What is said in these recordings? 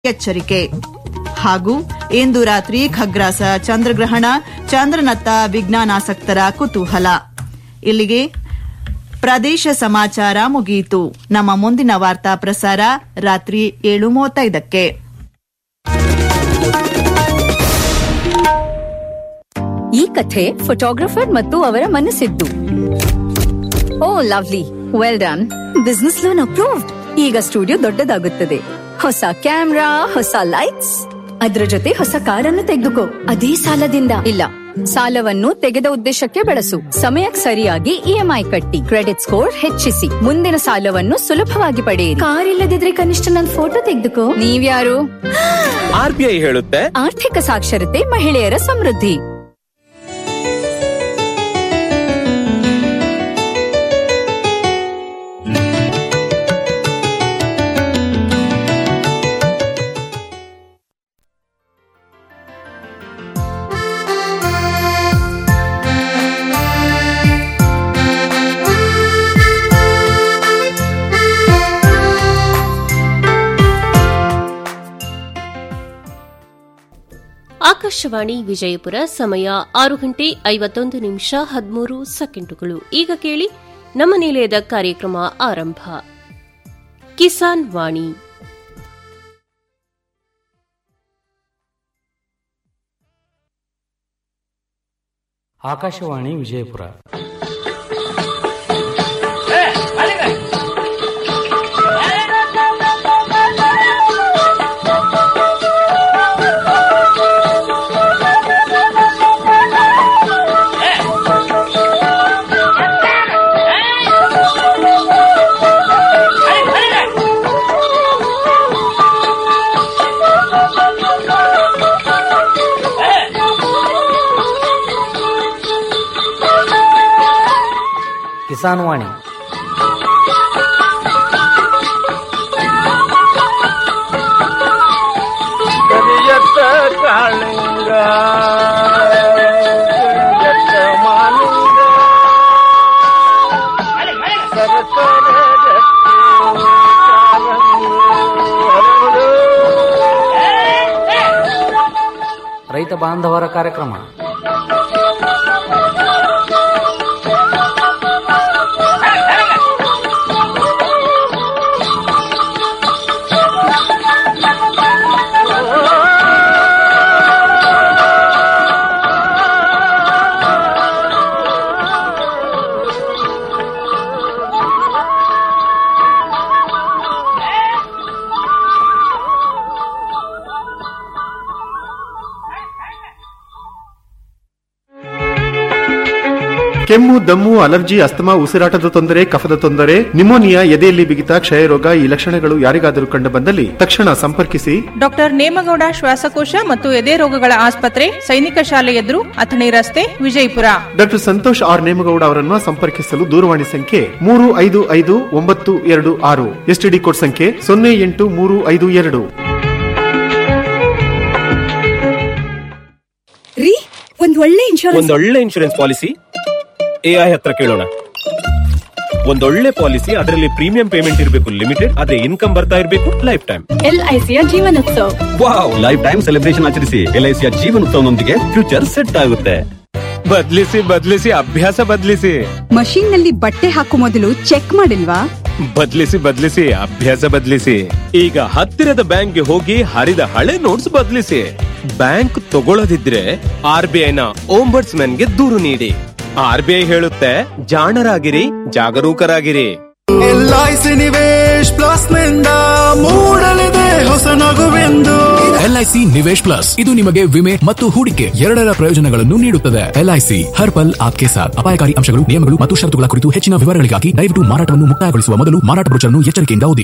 ಎಚ್ಚರಿಕೆ ಹಾಗೂ ಇಂದು ರಾತ್ರಿ ಖಗ್ರಾಸ ಚಂದ್ರಗ್ರಹಣ ಚಂದ್ರನತ್ತ ವಿಜ್ಞಾನಾಸಕ್ತರ ಕುತೂಹಲ ಇಲ್ಲಿಗೆ ಪ್ರದೇಶ ಸಮಾಚಾರ ಮುಗಿಯಿತು ನಮ್ಮ ಮುಂದಿನ ವಾರ್ತಾ ಪ್ರಸಾರ ರಾತ್ರಿ ಏಳು ಮೂವತ್ತೈದಕ್ಕೆ ಈ ಕಥೆ ಫೋಟೋಗ್ರಫರ್ ಮತ್ತು ಅವರ ಮನಸ್ಸಿದ್ದು oh lovely well done business loan approved ಈಗ ಸ್ಟುಡಿಯೋ ದೊಡ್ಡದಾಗುತ್ತದೆ ಹೊಸ ಕ್ಯಾಮ್ರಾ ಹೊಸ ಲೈಟ್ಸ್ ಅದ್ರ ಜೊತೆ ಹೊಸ ಕಾರನ್ನು ತೆಗೆದುಕೋ ಅದೇ ಸಾಲದಿಂದ ಇಲ್ಲ ಸಾಲವನ್ನು ತೆಗೆದ ಉದ್ದೇಶಕ್ಕೆ ಬಳಸು ಸಮಯಕ್ಕೆ ಸರಿಯಾಗಿ ಇಎಂಐ ಕಟ್ಟಿ ಕ್ರೆಡಿಟ್ ಸ್ಕೋರ್ ಹೆಚ್ಚಿಸಿ ಮುಂದಿನ ಸಾಲವನ್ನು ಸುಲಭವಾಗಿ ಪಡೆಯಿರಿ ಕಾರ್ ಇಲ್ಲದಿದ್ರೆ ಕನಿಷ್ಠ ನನ್ನ ಫೋಟೋ ತೆಗೆದುಕೋ ನೀವ್ಯಾರು ಆರ್ ಬಿ ಐ ಹೇಳುತ್ತೆ ಆರ್ಥಿಕ ಸಾಕ್ಷರತೆ ಮಹಿಳೆಯರ ಸಮೃದ್ಧಿ ಆಕಾಶವಾಣಿ ವಿಜಯಪುರ ಸಮಯ ಆರು ಗಂಟೆ ಐವತ್ತೊಂದು ನಿಮಿಷ ಹದಿಮೂರು ಸೆಕೆಂಡುಗಳು ಈಗ ಕೇಳಿ ನಮ್ಮ ನಿಲಯದ ಕಾರ್ಯಕ್ರಮ ಆರಂಭ ಕಿಸಾನ್ ವಾಣಿ ಆಕಾಶವಾಣಿ ವಿಜಯಪುರ ಕಿಸಾನ್ ವಾಣಿ ಕರಿಯತ್ತ ಕಾಳಿಂಗ ಕರಿಯತ್ತ ಮಾಲಿಂಗ ಸರಸರ ಗಟ್ಟಿ ಕಾಲಂಗಿ ಹರಡು. ರೈತ ಬಾಂಧವರ ಕಾರ್ಯಕ್ರಮ ಕೆಮ್ಮು ದಮ್ಮು ಅಲರ್ಜಿ ಅಸ್ತಮಾ ಉಸಿರಾಟದ ತೊಂದರೆ ಕಫದ ತೊಂದರೆ ನಿಮೋನಿಯಾ ಎದೆಯಲ್ಲಿ ಬಿಗಿತ ಕ್ಷಯರೋಗ ಈ ಲಕ್ಷಣಗಳು ಯಾರಿಗಾದರೂ ಕಂಡು ಬಂದಲ್ಲಿ ತಕ್ಷಣ ಸಂಪರ್ಕಿಸಿ ಡಾಕ್ಟರ್ ನೇಮಗೌಡ ಶ್ವಾಸಕೋಶ ಮತ್ತು ಎದೆ ರೋಗಗಳ ಆಸ್ಪತ್ರೆ ಸೈನಿಕ ಶಾಲೆ ಎದುರು ಅಥಣಿ ರಸ್ತೆ ವಿಜಯಪುರ ಡಾಕ್ಟರ್ ಸಂತೋಷ್ ಆರ್ ನೇಮಗೌಡ ಅವರನ್ನು ಸಂಪರ್ಕಿಸಲು ದೂರವಾಣಿ ಸಂಖ್ಯೆ ಮೂರು ಐದು ಐದು ಒಂಬತ್ತು ಎರಡು ಆರು ಎಸ್ಟಿಡಿ ಕೋಡ್ ಸಂಖ್ಯೆ ಸೊನ್ನೆ ಎಂಟು ಮೂರು ಐದು ಎರಡು ರೀ ಒಂದ್ ಒಳ್ಳೆ ಇನ್ಶೂರೆನ್ಸ್ ಒಂದೊಳ್ಳೆ ಇನ್ಶೂರೆನ್ಸ್ ಪಾಲಿಸಿ ಎಐ ಹತ್ರ ಕೇಳೋಣ ಒಂದೊಳ್ಳೆ ಪಾಲಿಸಿ ಅದರಲ್ಲಿ ಪ್ರೀಮಿಯಂ ಪೇಮೆಂಟ್ ಇರಬೇಕು ಲಿಮಿಟೆಡ್ ಅದೇ ಇನ್ಕಮ್ ಬರ್ತಾ ಇರಬೇಕು ಲೈಫ್ ಟೈಮ್ ಎಲ್ಐಸಿಯ Jeevanotsava wow life time celebration ಆಚರಿಸಿ ಎಲ್ಐಸಿಯ ಜೀವನೋತ್ಸವನೊಂದಿಗೆ ಫ್ಯೂಚರ್ ಸೆಟ್ ಆಗುತ್ತೆ ಬದ್ಲಿಸಿ ಬದ್ಲಿಸಿ ಅಭ್ಯಾಸ ಬದ್ಲಿಸಿ ಮಷೀನ್ ನಲ್ಲಿ ಬಟ್ಟೆ ಹಾಕೋ ಮೊದಲು ಚೆಕ್ ಮಾಡಿಲ್ವಾ ಬದ್ಲಿಸಿ ಬದ್ಲಿಸಿ ಅಭ್ಯಾಸ ಬದ್ಲಿಸಿ ಈಗ ಹತ್ತಿರದ ಬ್ಯಾಂಕ್ಗೆ ಹೋಗಿ ಹರಿದ ಹಳೆ ನೋಟ್ಸ್ ಬದ್ಲಿಸಿ ಬ್ಯಾಂಕ್ ತಗೊಳ್ಳದಿದ್ರೆ ಆರ್ ಬಿ ಐನ ಓಂಬರ್ಟ್ಸ್ ಗೆ ದೂರು ನೀಡಿ ಆರ್ ಬಿ ಐ ಹೇಳುತ್ತೆ ಜಾಣರಾಗಿರಿ ಜಾಗರೂಕರಾಗಿರಿ ಎಲ್ಐಸಿ ನಿವೇಶ್ ಪ್ಲಸ್ ನಿಂದ ಮೂಡಲಿದೆ ಹೊಸ ನಗುವೆಂದು ಎಲ್ಐಸಿ ನಿವೇಶ್ ಪ್ಲಸ್ ಇದು ನಿಮಗೆ ವಿಮೆ ಮತ್ತು ಹೂಡಿಕೆ ಎರಡರ ಪ್ರಯೋಜನಗಳನ್ನು ನೀಡುತ್ತದೆ ಎಲ್ಐಸಿ ಹರ್ ಪಲ್ ಆಪ್ಕೆ ಸಾಥ್ ಅಪಾಯಕಾರಿ ಅಂಶಗಳು ನಿಯಮಗಳು ಮತ್ತು ಷರತ್ತುಗಳ ಕುರಿತು ಹೆಚ್ಚಿನ ವಿವರಗಳಿಗಾಗಿ ದಯವಿಟ್ಟು ಮಾರಾಟವನ್ನು ಮುಕ್ತಾಯಗೊಳಿಸುವ ಮೊದಲು ಮಾರಾಟ ಬ್ರೋಚರ್ನ್ನು ಎಚ್ಚರಿಕೆಯಿಂದ ಓದಿ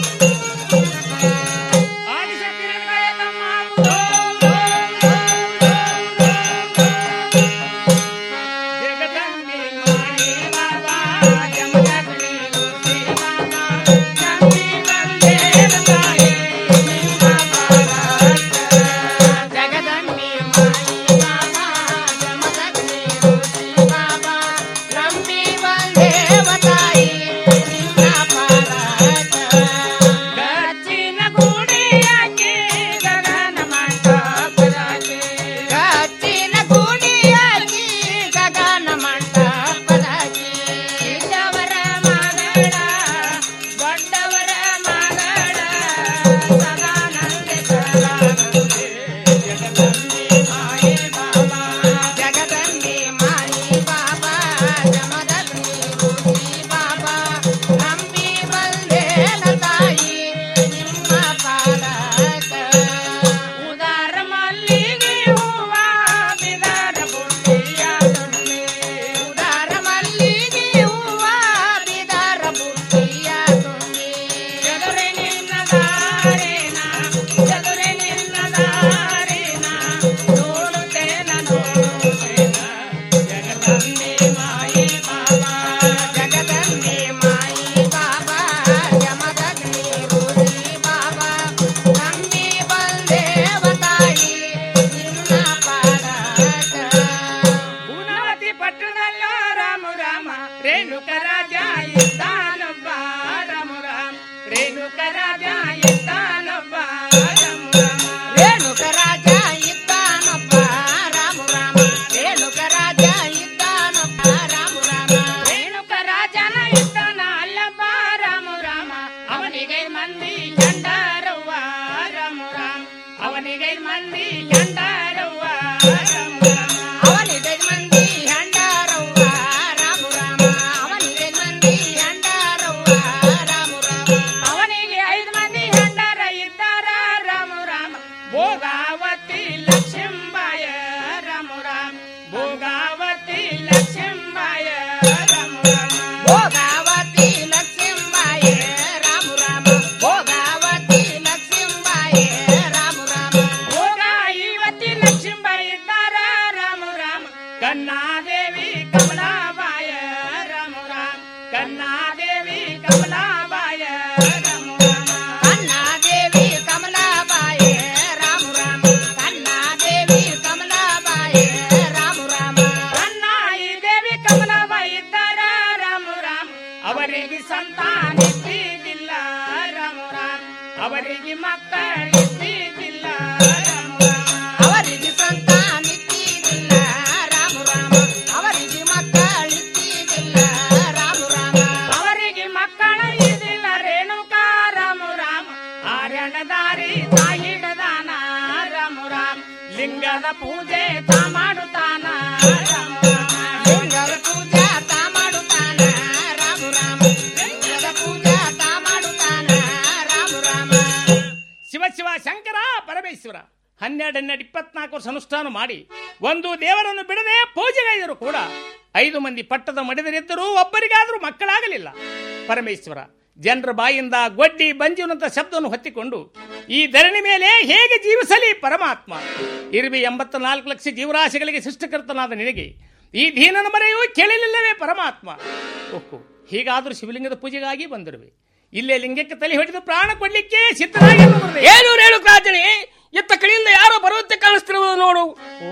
ಶಿವ ಶಿವ ಶಂಕರ ಪರಮೇಶ್ವರ ಹನ್ನೆರಡು ಇಪ್ಪತ್ನಾಲ್ಕು ವರ್ಷ ಅನುಷ್ಠಾನ ಮಾಡಿ ಒಂದು ದೇವರನ್ನು ಬಿಡದೆ ಪೂಜೆಗೈದರು ಕೂಡ ಐದು ಮಂದಿ ಪಟ್ಟದ ಮಡಿದರಿದ್ದರೂ ಒಬ್ಬರಿಗಾದರೂ ಮಕ್ಕಳಾಗಲಿಲ್ಲ ಪರಮೇಶ್ವರ ಜನರ ಬಾಯಿಂದ ಗೊಡ್ಡಿ ಬಂಜುನಂತ ಶಬ್ದವನ್ನು ಹೊತ್ತಿಕೊಂಡು ಈ ಧರಣಿ ಮೇಲೆ ಹೇಗೆ ಜೀವಿಸಲಿ ಪರಮಾತ್ಮ ಇರುವೆ ಎಂಬತ್ತ ನಾಲ್ಕು ಲಕ್ಷ ಜೀವರಾಶಿಗಳಿಗೆ ಸೃಷ್ಟಿಕರ್ತನಾದ ನಿನಗೆ ಈ ದೀನನ ಮರೆಯೂ ಕೇಳಲಿಲ್ಲವೇ ಪರಮಾತ್ಮ ಓಹೋ ಹೀಗಾದರೂ ಶಿವಲಿಂಗದ ಪೂಜೆಗಾಗಿ ಬಂದಿರುವೆ ಇಲ್ಲೇ ಲಿಂಗಕ್ಕೆ ತಲೆ ಹೊಡೆದು ಪ್ರಾಣ ಕೊಡ್ಲಿಕ್ಕೆ ಸಿದ್ಧರಾಗಿ ಏನು ರೇಣು ಕಾಜಣಿ ಇತ್ತ ಕಡೆಯಿಂದ ಯಾರೋ ಬರುವಂತೆ ಕಾಣಿಸ್ತಿರುವುದು ನೋಡು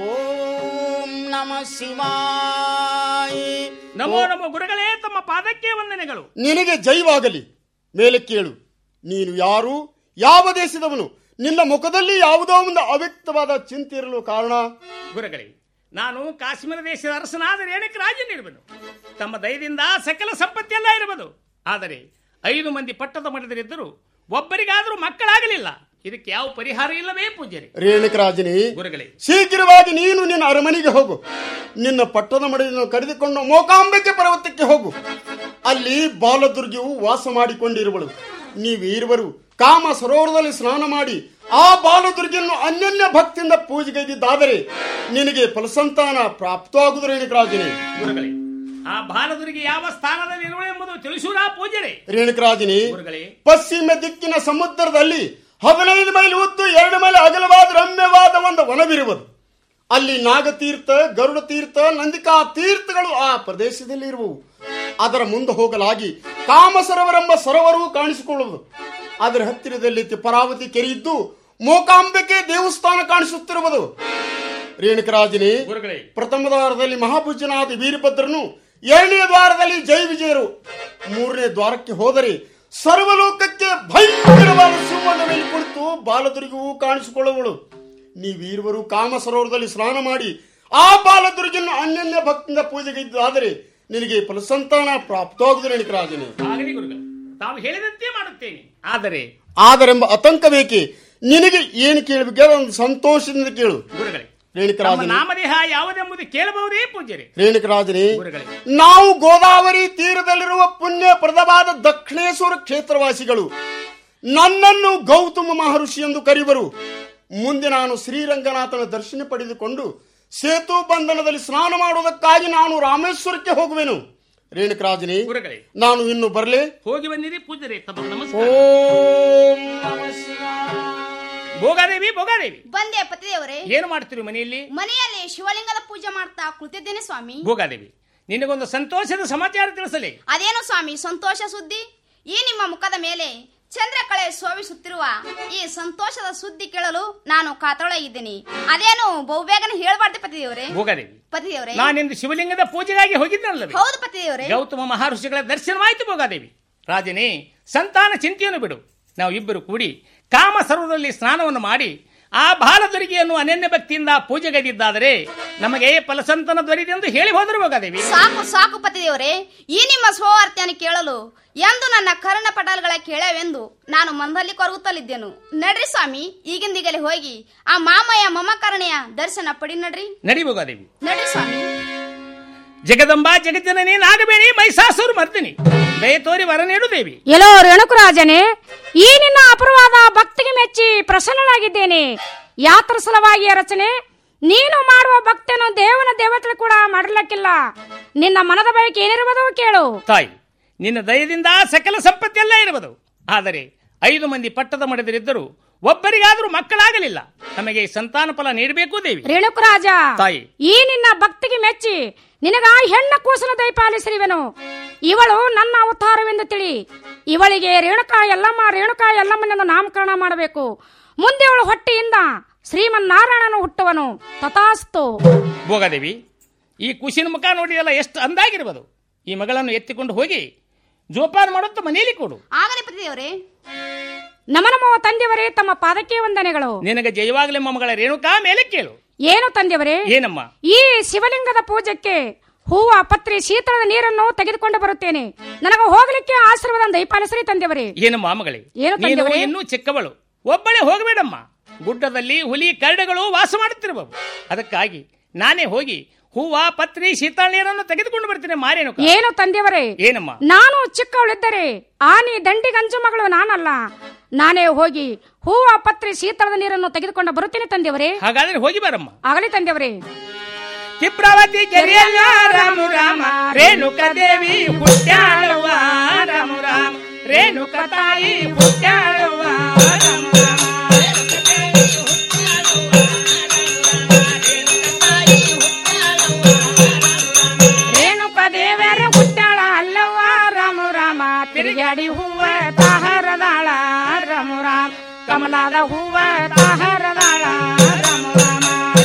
ಓಂ ನಮ ಶಿವಾಯ ನಮೋ ನಮೋ ಗುರುಗಳೇ ತಮ್ಮ ಪಾದಕ್ಕೆ ವಂದನೆಗಳು ನಿನಗೆ ಜೈವಾಗಲಿ ಮೇಲೆ ಕೇಳು ನೀನು ಯಾರು ಯಾವ ದೇಶದವನು ನಿನ್ನ ಮುಖದಲ್ಲಿ ಯಾವುದೋ ಒಂದು ಅವ್ಯಕ್ತವಾದ ಚಿಂತೆ ಇರಲು ಕಾರಣ ಗುರುಗಳೇ ನಾನು ಕಾಶ್ಮೀರ ದೇಶದ ಅರಸನಾದ ರೇಣುಕ ರಾಜನಿರುವನು ತಮ್ಮ ದಯದಿಂದ ಸಕಲ ಸಂಪತ್ತೆಲ್ಲ ಇರುವುದು ಆದರೆ ಐದು ಮಂದಿ ಪಟ್ಟದ ಮಠದಲ್ಲಿದ್ದರು ಒಬ್ಬರಿಗಾದರೂ ಮಕ್ಕಳಾಗಲಿಲ್ಲ ಇದಕ್ಕೆ ಯಾವ ಪರಿಹಾರ ಇಲ್ಲವೇ ಪೂಜ್ಯರಿ ರೇಣುಕರಾಜನೇ ಗುರುಗಳೇ ಶೀಘ್ರವಾಗಿ ನೀನು ನಿನ್ನ ಅರಮನೆಗೆ ಹೋಗು ನಿನ್ನ ಪಟ್ಟದ ಮಡಿಯನ್ನು ಕರೆದುಕೊಂಡು ಮೋಕಾಂಬಿಕೆ ಪರ್ವತಕ್ಕೆ ಹೋಗು ಅಲ್ಲಿ ಬಾಲದುರ್ಗಿಯು ವಾಸ ಮಾಡಿಕೊಂಡಿರುವಳು ನೀವೀರುವರು ಕಾಮ ಸರೋವರದಲ್ಲಿ ಸ್ನಾನ ಮಾಡಿ ಆ ಬಾಲದುರ್ಗಿಯನ್ನು ಅನ್ಯನ್ಯ ಭಕ್ತಿಯಿಂದ ಪೂಜೆಗೈದಿದ್ದಾದರೆ ನಿನಗೆ ಫಲಸಂತಾನ ಪ್ರಾಪ್ತವಾಗುವುದು ರೇಣುಕರಾಜನೇ ಗುರುಗಳೇ ಆ ಬಾಲದುರಿಗೆ ಯಾವ ಸ್ಥಾನದಲ್ಲಿ ಇರುವಳು ಎಂಬುದು ತಿಳಿಸುವುದಾ ಪೂಜರೆ ರೇಣುಕರಾಜನಿ ಗುರುಗಳೇ ಪಶ್ಚಿಮ ದಿಕ್ಕಿನ ಸಮುದ್ರದಲ್ಲಿ ಹದಿನೈದು ಮೈಲಿ ಉದ್ದು ಎರಡು ಮೈಲಿ ಅಗಲವಾದ ರಮ್ಯವಾದ ಒಂದು ವನವಿರುವುದು ಅಲ್ಲಿ ನಾಗತೀರ್ಥ ಗರುಡ ತೀರ್ಥ ನಂದಿಕಾ ತೀರ್ಥಗಳು ಆ ಪ್ರದೇಶದಲ್ಲಿ ಇರುವವು ಅದರ ಮುಂದೆ ಹೋಗಲಾಗಿ ಕಾಮಸರೋವರೆಂಬ ಸರೋವರವು ಕಾಣಿಸಿಕೊಳ್ಳುವುದು ಅದರ ಹತ್ತಿರದಲ್ಲಿ ತಿಪ್ಪರಾವತಿ ಕೆರೆ ಇದ್ದು ಮೋಕಾಂಬಿಕೆ ದೇವಸ್ಥಾನ ಕಾಣಿಸುತ್ತಿರುವುದು ರೇಣುಕರಾಜನೇ ಗುರುಗಳೇ ಪ್ರಥಮ ದ್ವಾರದಲ್ಲಿ ಮಹಾಪೂಜ್ಯನಾದ ವೀರಭದ್ರನು ಎರಡನೇ ದ್ವಾರದಲ್ಲಿ ಜೈ ವಿಜಯರು ಮೂರನೇ ದ್ವಾರಕ್ಕೆ ಹೋದರೆ ಸರ್ವಲೋಕಕ್ಕೆ ಭಯಂಕರವಾದ ಸಿಂಹದ ಮೇಲೆ ಕುಳಿತು ಬಾಲದುರ್ಗವು ಕಾಣಿಸಿಕೊಳ್ಳುವಳು ನೀವೀರುವರು ಕಾಮ ಸರೋವರದಲ್ಲಿ ಸ್ನಾನ ಮಾಡಿ ಆ ಬಾಲದುರ್ಗನ್ನು ಅನ್ಯನ್ಯ ಭಕ್ತಿಯಿಂದ ಪೂಜೆಗೆ ಇದ್ದಾದರೆ ನಿನಗೆ ಫಲಸಂತಾನ ಪ್ರಾಪ್ತವಾಗುವುದು ರೇಣುಕರಾಜನೇ ಆಗಲಿ ಗುರುಗಳು ತಾವು ಹೇಳಿದಂತೆ ಮಾಡುತ್ತೇನೆ ಆದರೆ ಆದರೆಂಬ ಆತಂಕ ಬೇಕೆ ನಿನಗೆ ಏನು ಕೇಳಬೇಕು ಒಂದು ಸಂತೋಷದಿಂದ ಕೇಳು ಗುರುಗಳೇ ನಮ್ಮ ರೇಣುಕರಾಜನೇ ನಾಮದೇಹ ಯಾವುದೆಂಬುದು ಕೇಳಬಹುದೇ ಪೂಜ್ಯರೇ ರೇಣುಕರಾಜನೇ ಗುರುಗಳೇ ನಾವು ಗೋದಾವರಿ ತೀರದಲ್ಲಿರುವ ಪುಣ್ಯ ಪ್ರದವಾದ ದಕ್ಷಿಣೇಶ್ವರ ಕ್ಷೇತ್ರವಾಸಿಗಳು ನನ್ನನ್ನು ಗೌತಮ ಮಹರ್ಷಿ ಎಂದು ಕರೆಯುವರು ಮುಂದೆ ನಾನು ಶ್ರೀರಂಗನಾಥನ ದರ್ಶನ ಪಡೆದುಕೊಂಡು ಸೇತು ಬಂಧನದಲ್ಲಿ ಸ್ನಾನ ಮಾಡುವುದಕ್ಕಾಗಿ ನಾನು ರಾಮೇಶ್ವರಕ್ಕೆ ಹೋಗುವೆನು ರೇಣುಕರಾಜನೇ ಗುರುಗಳೇ ನಾನು ಇನ್ನು ಬರಲೇ ಹೋಗಿ ಬಂದಿರಿ ಪೂಜ್ಯರೇ ತಮ್ಮ ನಮಸ್ಕಾರ ಓಂ ಭೋಗಾದೇವಿ ಭೋಗಾದೇವಿ ಬಂದೆ ಪತಿದೇವರೇ ಏನು ಮಾಡ್ತೀರಿ ಮನೆಯಲ್ಲಿ ಮನೆಯಲ್ಲಿ ಶಿವಲಿಂಗದ ಪೂಜೆ ಮಾಡ್ತಾ ಕುಳಿತಿದ್ದೇನೆ ಸ್ವಾಮಿ ಭೋಗಾದೇವಿ ನಿನಗೊಂದು ಸಂತೋಷದ ಸಮಾಚಾರ ತಿಳಿಸಲಿ ಅದೇನು ಸ್ವಾಮಿ ಸಂತೋಷ ಸುದ್ದಿ ಈ ನಿಮ್ಮ ಮುಖದ ಮೇಲೆ ಚಂದ್ರಕಳೆ ಶೋಭಿಸುತ್ತಿರುವ ಈ ಸಂತೋಷದ ಸುದ್ದಿ ಕೇಳಲು ನಾನು ಕಾತೊಳಗಿದ್ದೀನಿ ಅದೇನು ಬಹುಬೇಗನೆ ಹೇಳ್ಬಾರ್ದು ಪತಿದೇವರೇ ಭೋಗಾದೇವಿ ಪತಿದೇವರೇ ನಾನಿಂದು ಶಿವಲಿಂಗದ ಪೂಜೆಗಾಗಿ ಹೋಗಿದ್ದನಲ್ಲವೇ ಹೌದು ಪತಿದೇವರೇ ಗೌತಮ ಮಹರ್ಷಿಗಳ ದರ್ಶನವಾಯಿತು ಭೋಗಾದೇವಿ ರಾಜನೇ ಸಂತಾನ ಚಿಂತೆಯನ್ನು ಬಿಡು ನಾವು ಇಬ್ಬರು ಕೂಡಿ ಕಾಮ ಸರ್ವದಲ್ಲಿ ಸ್ನಾನವನ್ನು ಮಾಡಿ ಆ ಬಾಲದುರಿಗೆಯನ್ನು ಅನನ್ಯ ಭಕ್ತಿಯಿಂದ ಪೂಜೆಗೈದಿದ್ದಾದರೆ ನಮಗೆ ಫಲಸಂತನ ದೊರೆಯದೆಂದು ಹೇಳಿ ಹೋದರು ಭೋಗಾದೇವಿ ಸಾಕು ಸಾಕು ಪತಿದೇವರೇ ಈ ನಿಮ್ಮ ಸ್ವವಾರ್ತೆಯನ್ನು ಕೇಳಲು ಎಂದು ನನ್ನ ಕರ್ಣ ಪಟಲ್ಗಳ ಕೇಳವೆಂದು ನಾನು ಮಂದಲ್ಲಿ ಕೊರಗುತ್ತಲಿದ್ದೆನು ನಡ್ರಿ ಸ್ವಾಮಿ ಈಗಿಂದೀಗಲೇ ಹೋಗಿ ಆ ಮಾಮಯ್ಯ ಮಮಕರ್ಣೆಯ ದರ್ಶನ ಪಡಿ ನಡ್ರಿ ನಡಿ ಭೋಗಾದೇವಿ ನಡ್ರಿ ಸ್ವಾಮಿ ಜಗದಂಬಾ ಜಗಜ್ಜನನಿ ನಾಗಬೇಡಿ ಮೈಸಾಸುರು ಮರ್ದಿನಿ ದಯ ತೋರಿ ವರ ನೀಡು ದೇವಿ ಎಲ್ಲೋ ರೇಣುಕರಾಜನೇ ಈ ನಿನ್ನ ಅಪರವಾದ ಭಕ್ತಿಗೆ ಮೆಚ್ಚಿ ಪ್ರಸನ್ನನಾಗಿದ್ದೇನೆ ಯಾತ್ರ ಸಲುವಾಗಿ ರಚನೆ ನೀನು ಮಾಡುವ ಭಕ್ತಿಯನ್ನು ದೇವನ ದೇವತೆ ಕೂಡ ಮಾಡಿರ್ಲಕ್ಕಿಲ್ಲ ನಿನ್ನ ಮನದ ಬಯಕೆ ಏನಿರುವುದೋ ಕೇಳು ತಾಯಿ ನಿನ್ನ ದಯದಿಂದ ಸಕಲ ಸಂಪತ್ತೆಲ್ಲ ಇರುವುದು ಆದರೆ ಐದು ಮಂದಿ ಪಟ್ಟದ ಮಡಿದರಿದ್ದರು ಒಬ್ಬರಿಗಾದರೂ ಮಕ್ಕಳಾಗಲಿಲ್ಲ ನಮಗೆ ಸಂತಾನ ಫಲ ನೀಡಬೇಕು ದೇವಿ ರೇಣುಕರಾಜ ತಾಯಿ ಈ ನಿನ್ನ ಭಕ್ತಿಗೆ ಮೆಚ್ಚಿ ನಿನಗ ಹೆಣ್ಣ ಕೂಸನ ದಯಪಾಲಿಸಿರುವೆನು ಇವಳು ನನ್ನ ಅವತಾರವೆಂದು ತಿಳಿ ಇವಳಿಗೆ ರೇಣುಕಾ ಯಲ್ಲಮ್ಮ ರೇಣುಕಾ ಯಲ್ಲಮ್ಮನೆಂದು ನಾಮಕರಣ ಮಾಡಬೇಕು ಮುಂದೆ ಅವಳು ಹೊಟ್ಟೆಯಿಂದ ಶ್ರೀಮನ್ನಾರಾಯಣನು ಹುಟ್ಟುವನು ತಥಾಸ್ತು ಭೋಗಾದೇವಿ ಈ ಕುಶಿನ ಮುಖ ನೋಡಿದಲ್ಲ ಎಷ್ಟು ಅಂದಾಗಿರ್ಬೋದು ಈ ಮಗಳನ್ನು ಎತ್ತಿಕೊಂಡು ಹೋಗಿ ಜೋಪಾನ ಮಾಡುತ್ತ ಮನೆಯಲ್ಲಿ ಕೊಡು ಆಗಲಿ ಪತಿದೇವರೇ ನಮ ನಮೋ ತಂದೆಯವರೇ ತಮ್ಮ ಪಾದಕ್ಕೆ ವಂದನೆಗಳು ನಿನಗೆ ಜಯವಾಗಲಿ ಮೊಮ್ಮಗಳ ರೇಣುಕಾ ಮೇಲೆ ಕೇಳು ಏನು ತಂದೆಯವರೇ ಏನಮ್ಮ ಈ ಶಿವಲಿಂಗದ ಪೂಜೆಗೆ ಹೂವ ಪತ್ರಿ ಶೀತಳದ ನೀರನ್ನು ತೆಗೆದುಕೊಂಡು ಬರುತ್ತೇನೆ ನನಗೆ ಹೋಗಲಿಕ್ಕೆ ಆಶೀರ್ವಾದ ದಯಪಾಲಿಸ್ರಿ ತಂದೆಯವರೇ ಏನಮ್ಮ ಮಗಳೇ ಏನು ನೀನು ತಂದೆಯವರೇ? ಇನ್ನೂ ಚಿಕ್ಕವಳು ಒಬ್ಬಳೇ ಹೋಗಬೇಡಮ್ಮ ಗುಡ್ಡದಲ್ಲಿ ಹುಲಿ ಕರಡುಗಳು ವಾಸ ಮಾಡುತ್ತಿರುವವು ಅದಕ್ಕಾಗಿ ನಾನೇ ಹೋಗಿ ಹೂವ ಪತ್ರಿ ಶೀತಳ ನೀರನ್ನು ತೆಗೆದುಕೊಂಡು ಬರ್ತೀನಿ ಮಾರೇನು ಏನು ತಂದೆಯವರೇ ಏನಮ್ಮ ನಾನು ಚಿಕ್ಕವಳಿದ್ದರೆ ಆನಿ ದಂಡಿಗಂಜು ಮಗಳು ನಾನಲ್ಲ ನಾನೇ ಹೋಗಿ ಹೂವ ಪತ್ರಿ ಶೀತಳದ ನೀರನ್ನು ತೆಗೆದುಕೊಂಡು ಬರುತ್ತೇನೆ ತಂದೆಯವರೇ ಹಾಗಾದ್ರೆ ಹೋಗಿ ಬರಮ್ಮ ಆಗಲಿ ತಂದೆಯವರೇ ಕ್ಷಿಪ್ರವತಿ ಕೆರೆಯಲ್ಲ ರಾಮ ರಾಮ ರೇಣುಕ ದೇವಿ ಹುಟ್ಟ್ಯಾಳವ್ವ ರಾಮ ರಾಮ ರೇಣುಕ ತಾಯಿ ಹುಟ್ಟ್ಯಾಳವ್ವ ರಾಮ ರಾಮ ರೇಣುಕ ದೇವರ ಹುಟ್ಟಾಳ ಅಲ್ಲವ್ವ ರಾಮ ರಾಮ ತಿರುಗಾಡಿ ಹೂವ ತಾಹರದಾಳ ರಾಮ ರಾಮ ಕಮಲಾದ ಹೂವ ತಾಹರದಾಳ ರಾಮ ರಾಮ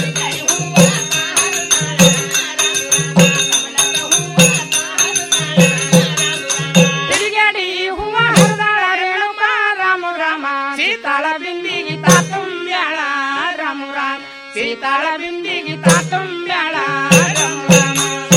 ತಿರುಗಾಡಿ ಹೂವ ಹರದಾಳ ರೇಣುಕ ರಾಮ ರಾಮ ಸೀತಾಳ ಬಿಂದಿಗೆ ತಾತುಂಬ್ಯಾಳ ರಾಮ ರಾಮ ಸೀತಾಳ ಬಿಂದಿಗೆ ತಾತುಂಬ್ಯಾಳ ರಾಮ ರಾಮ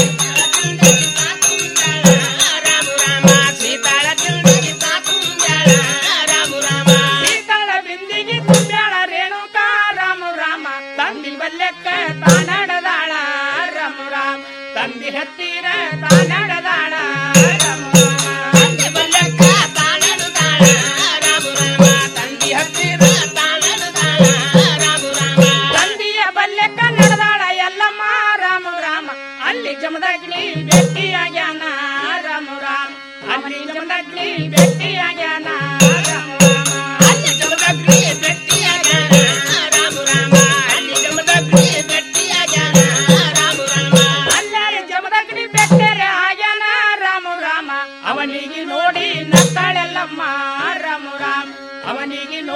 ಸೀತಾಳ ಬಿಂದಿಗೆ ತುಂಬ್ಯಾಳ ರೇಣುಕಾ ರಾಮ ರಾಮ ತಂದಿ ಬಲ್ಲೆಕ್ಕ ತಾನಡದಾಳ ರಾಮ ರಾಮ ತಂದಿ ಹತ್ತಿರ ತಾನಡದಾಳ ರಾಮ ತಂದಿ ಬಲ್ಲೆಕ್ಕ ತಾನಡದಾಳ ರಾಮ ರಾಮ ತಂದಿ ಹತ್ತಿರ ತಾನಡದಾಳ ರಾಮ ರಾಮ ತಂದಿಯ ಬಲ್ಲೆಕ್ಕ ನಡೆದಾಳ ಎಲ್ಲಮ್ಮ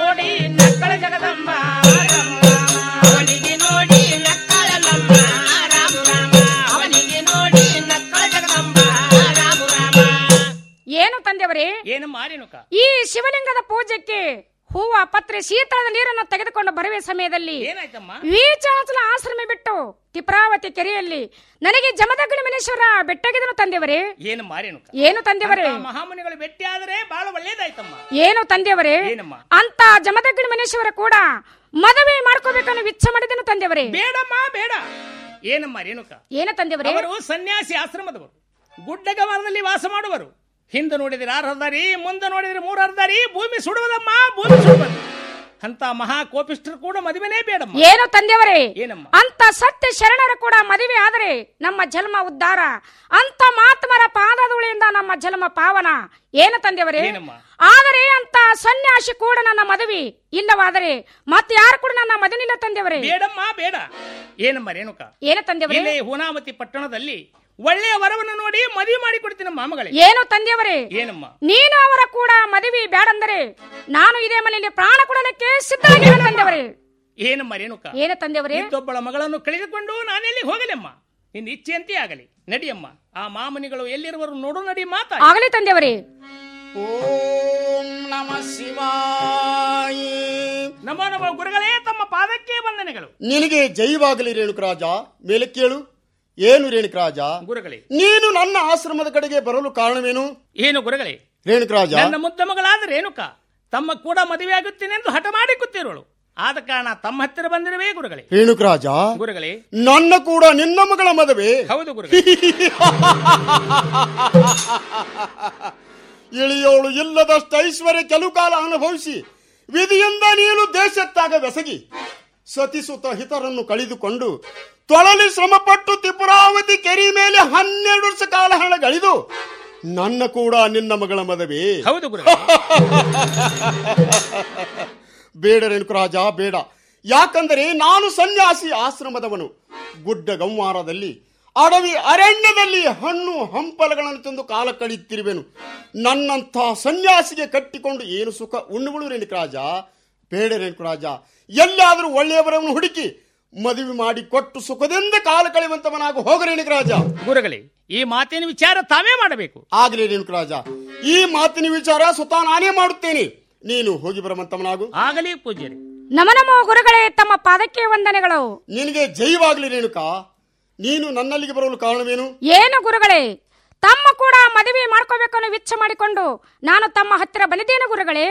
ನೋಡಿ ನಕ್ಕಳ ಜಗದಂಬ ಅವನಿಗೆ ನೋಡಿ ನಕ್ಕಳ ನಮ್ಮ ರಾಮ ರಾಮ ಅವನಿಗೆ ನೋಡಿ ನಕ್ಕಳ ಜಗದಂಬ ರಾಮ ರಾಮ ಏನು ತಂದೆಯವರೇ ಏನು ಮಾರಿನುಕ ಈ ಶಿವಲಿಂಗದ ಪೂಜೆಗೆ ಹೂವ ಪತ್ರೆ ಶೀತಳದ ನೀರನ್ನು ತೆಗೆದುಕೊಂಡು ಬರುವ ಸಮಯದಲ್ಲಿ ಏನಾಯ್ತಮ್ಮ ವೀಚಾಚಲ ಆಶ್ರಮ ಬಿಟ್ಟು ತಿಪ್ರಾವತಿ ಕೆರೆಯಲ್ಲಿ ನನಗೆ ಜಮದಗ್ನಿ ಮನೇಶ್ವರ ಬೆಟ್ಟಗಿದನು ತಂದೆಯವರೇ ಏನು ಮಾರಿನುಕ ಏನು ತಂದೆಯವರೇ ಅಂತ ಮಹಾಮುನಿಗಳು ಭೇಟಿ ಆದ್ರೆ ಬಹಳ ಒಳ್ಳೇದಾಯ್ತಮ್ಮ ಏನು ತಂದೆಯವರೇ ಏನಮ್ಮ? ಅಂತ ಜಮದಗ್ನಿ ಮನೇಶ್ವರ ಕೂಡ ಮದುವೆ ಮಾಡ್ಕೋಬೇಕನ್ನೋ ವಿಚ್ಛ ಮಾಡಿದನು ತಂದೆಯವರೇ ಬೇಡಮ್ಮ ಬೇಡ ಏನಮ್ಮ ರೇಣುಕ ಏನು ತಂದೆಯವರೇ ಅವರು ಸನ್ಯಾಸಿ ಆಶ್ರಮದವರು ಗುಡ್ಡಗಮನದಲ್ಲಿ ವಾಸ ಮಾಡುವರು ಹಿಂದೆ ನೋಡಿದ್ರೆ ಆರು ಹರ್ದಾರಿ ಮುಂದೆ ನೋಡಿದ್ರೆ ಮೂರು ಹರ್ದಾರಿ ಭೂಮಿ ಸುಡುವುದಮ್ಮ ಭೂಮಿ ಸುಡುವುದು ಅಂತ ಮಹಾ ಕೋಪಿಷ್ಠರು ಕೂಡ ಮದುವೆನೇ ಬೇಡಮ್ಮ ಏನು ತಂದೆಯವರೇ ಏನಮ್ಮ ಅಂತ ಸತ್ಯ ಶರಣರ ಕೂಡ ಮದುವೆ ಆದರೆ ನಮ್ಮ ಜನ್ಮ ಉದ್ಧಾರ ಅಂತ ಮಾತ್ಮರ ಪಾದಧೂಳಿಯಿಂದ ನಮ್ಮ ಜನ್ಮ ಪಾವನ ಏನು ತಂದೆಯವರೇ ಏನಮ್ಮ? ಆದರೆ ಅಂತ ಸನ್ಯಾಸಿ ಕೂಡ ನನ್ನ ಮದುವೆ ಇಲ್ಲವಾದರೆ ಮತ್ತೆ ಯಾರು ಕೂಡ ನನ್ನ ಮದುವಿಲ್ಲ ತಂದೆಯವರೇ ಬೇಡಮ್ಮ ಬೇಡ ಏನಮ್ಮ ರೇಣುಕ ಏನು ತಂದೆಯವರೇ ಇಲ್ಲಿ ಹುನಾಮತಿ ಪಟ್ಟಣದಲ್ಲಿ ಒಳ್ಳೆಯ ವರವನ್ನು ನೋಡಿ ಮದುವೆ ಮಾಡಿ ಕೊಡ್ತೀನಿ ಮಾಮಗಳೇ ಏನು ತಂದೆಯವರೇ ಏನಮ್ಮ ನೀನು ಅವರ ಕೂಡ ಮದುವೆ ಬೇಡಂದರೆ ನಾನು ಇದೇ ಮನೆಯಲ್ಲಿ ಪ್ರಾಣ ಕೊಡಲಿಕ್ಕೆ ಸಿದ್ಧವಾಗಿದ್ದೇನೆ ತಂದೆಯವರೇ ಏನಮ್ಮ ರೇಣುಕ ಏನು ತಂದೆಯವರೇ ಇದ್ದೊಬ್ಬಳ ಮಗಳನ್ನು ಕಳೆದುಕೊಂಡು ನಾನೆಲ್ಲಿ ಹೋಗಲಮ್ಮ ನಿನ್ನ ಇಚ್ಛೆಯಂತೆ ಆಗಲಿ ನಡಿಯಮ್ಮ ಆ ಮಾಮನಿಗಳು ಎಲ್ಲಿರುವರು ನೋಡು ನಡಿ ಮಾತಾ ಆಗಲಿ ತಂದೆಯವರೇ ಓಂ ನಮ ಶಿವಾಯ ನಮೋ ನಮೋ ಗುರುಗಳೇ ತಮ್ಮ ಪಾದಕ್ಕೆ ವಂದನೆಗಳು ನಿನಗೆ ಜೈವಾಗಲಿ ರೇಣುಕರಾಜ ಮೇಲೆ ಕೇಳು ಏನು ರೇಣುಕರಾಜ ಗುರುಗಳೇ ನೀನು ನನ್ನ ಆಶ್ರಮದ ಕಡೆಗೆ ಬರಲು ಕಾರಣವೇನು ಏನು ಗುರುಗಳೇ ರೇಣುಕರಾಜ ನನ್ನ ಮುದ್ದ ಮಗಳಾದ ರೇಣುಕ ತಮ್ಮ ಕೂಡ ಮದುವೆ ಆಗುತ್ತೇನೆ ಎಂದು ಹಠ ಮಾಡಿ ಕೂತಿರೋಳು ಆದ ಕಾರಣ ತಮ್ಮ ಹತ್ತಿರ ಬಂದಿರುವೆ ಗುರುಗಳೇ ರೇಣುಕರಾಜ ಗುರುಗಳೇ ನನ್ನ ಕೂಡ ನಿನ್ನ ಮಗಳ ಮದುವೆ ಹೌದು ಗುರುಗಳೇ ಇಳಿಯೋಳು ಇಲ್ಲದಷ್ಟು ಐಶ್ವರ್ಯ ಕೆಲವು ಕಾಲ ಅನುಭವಿಸಿ ವಿಧಿಯಿಂದ ನೀನು ದೇಶತ್ತಾಗ ಬೆಸಗಿ ಸತಿಸುತ್ತ ಹಿತರನ್ನು ಕಳೆದುಕೊಂಡು ತೊಳಲಿ ಶ್ರಮಪಟ್ಟು ತ್ರಿಪುರಾವತಿ ಕೆರಿ ಮೇಲೆ ಹನ್ನೆರಡು ವರ್ಷ ಕಾಲ ಹಣ ಗಳಿದು ನನ್ನ ಕೂಡ ನಿನ್ನ ಮಗಳ ಮದುವೆ ಹೌದು ಗುರುಗಳೇ ಬೇಡ ರೇಣುಕರಾಜ ಬೇಡ ಯಾಕಂದರೆ ನಾನು ಸನ್ಯಾಸಿ ಆಶ್ರಮದವನು ಗುಡ್ಡ ಗಂವಾರದಲ್ಲಿ ಅಡವಿ ಅರಣ್ಯದಲ್ಲಿ ಹಣ್ಣು ಹಂಪಲಗಳನ್ನು ತಂದು ಕಾಲ ಕಳೆಯುತ್ತಿರುವೆನು ನನ್ನಂಥ ಸನ್ಯಾಸಿಗೆ ಕಟ್ಟಿಕೊಂಡು ಏನು ಸುಖ ಉಣ್ಣುಗಳು ರೇಣುಕರಾಜ ಬೇಡ ರೇಣುಕರಾಜ ಎಲ್ಲಾದರೂ ಒಳ್ಳೆಯವರನ್ನು ಹುಡುಕಿ ಮದುವೆ ಮಾಡಿ ಕೊಟ್ಟು ಸುಖದಿಂದ ಕಾಲ ಕಳೆಯುವಂತವನಾಗ ಹೋಗ ರೇಣುಕರಾಜ ಗುರುಗಳೇ ಈ ಮಾತಿನ ವಿಚಾರ ತಾವೇ ಮಾಡಬೇಕು ಆಗಲಿ ರೇಣುಕರಾಜ ಈ ಮಾತಿನ ವಿಚಾರ ಸ್ವತಃ ನಾನೇ ಮಾಡುತ್ತೇನೆ ನೀನು ಹೋಗಿ ಬರುವಂತವನಾಗು ಆಗಲಿ ಪೂಜ್ಯರೇ ನಮ ನಮೋ ಗುರುಗಳೇ ತಮ್ಮ ಪಾದಕ್ಕೆ ವಂದನೆಗಳು ನಿನಗೆ ಜೈವಾಗ್ಲಿ ರೇಣುಕಾ ನೀನು ನನ್ನಲ್ಲಿಗೆ ಬರಲು ಕಾರಣವೇನು ಏನು ಗುರುಗಳೇ ತಮ್ಮ ಕೂಡ ಮದುವೆ ಮಾಡ್ಕೋಬೇಕನ್ನೋ ವಿಚ್ಛ ಮಾಡಿಕೊಂಡು ನಾನು ತಮ್ಮ ಹತ್ತಿರ ಬಂದಿದ್ದೇನೆ ಗುರುಗಳೇ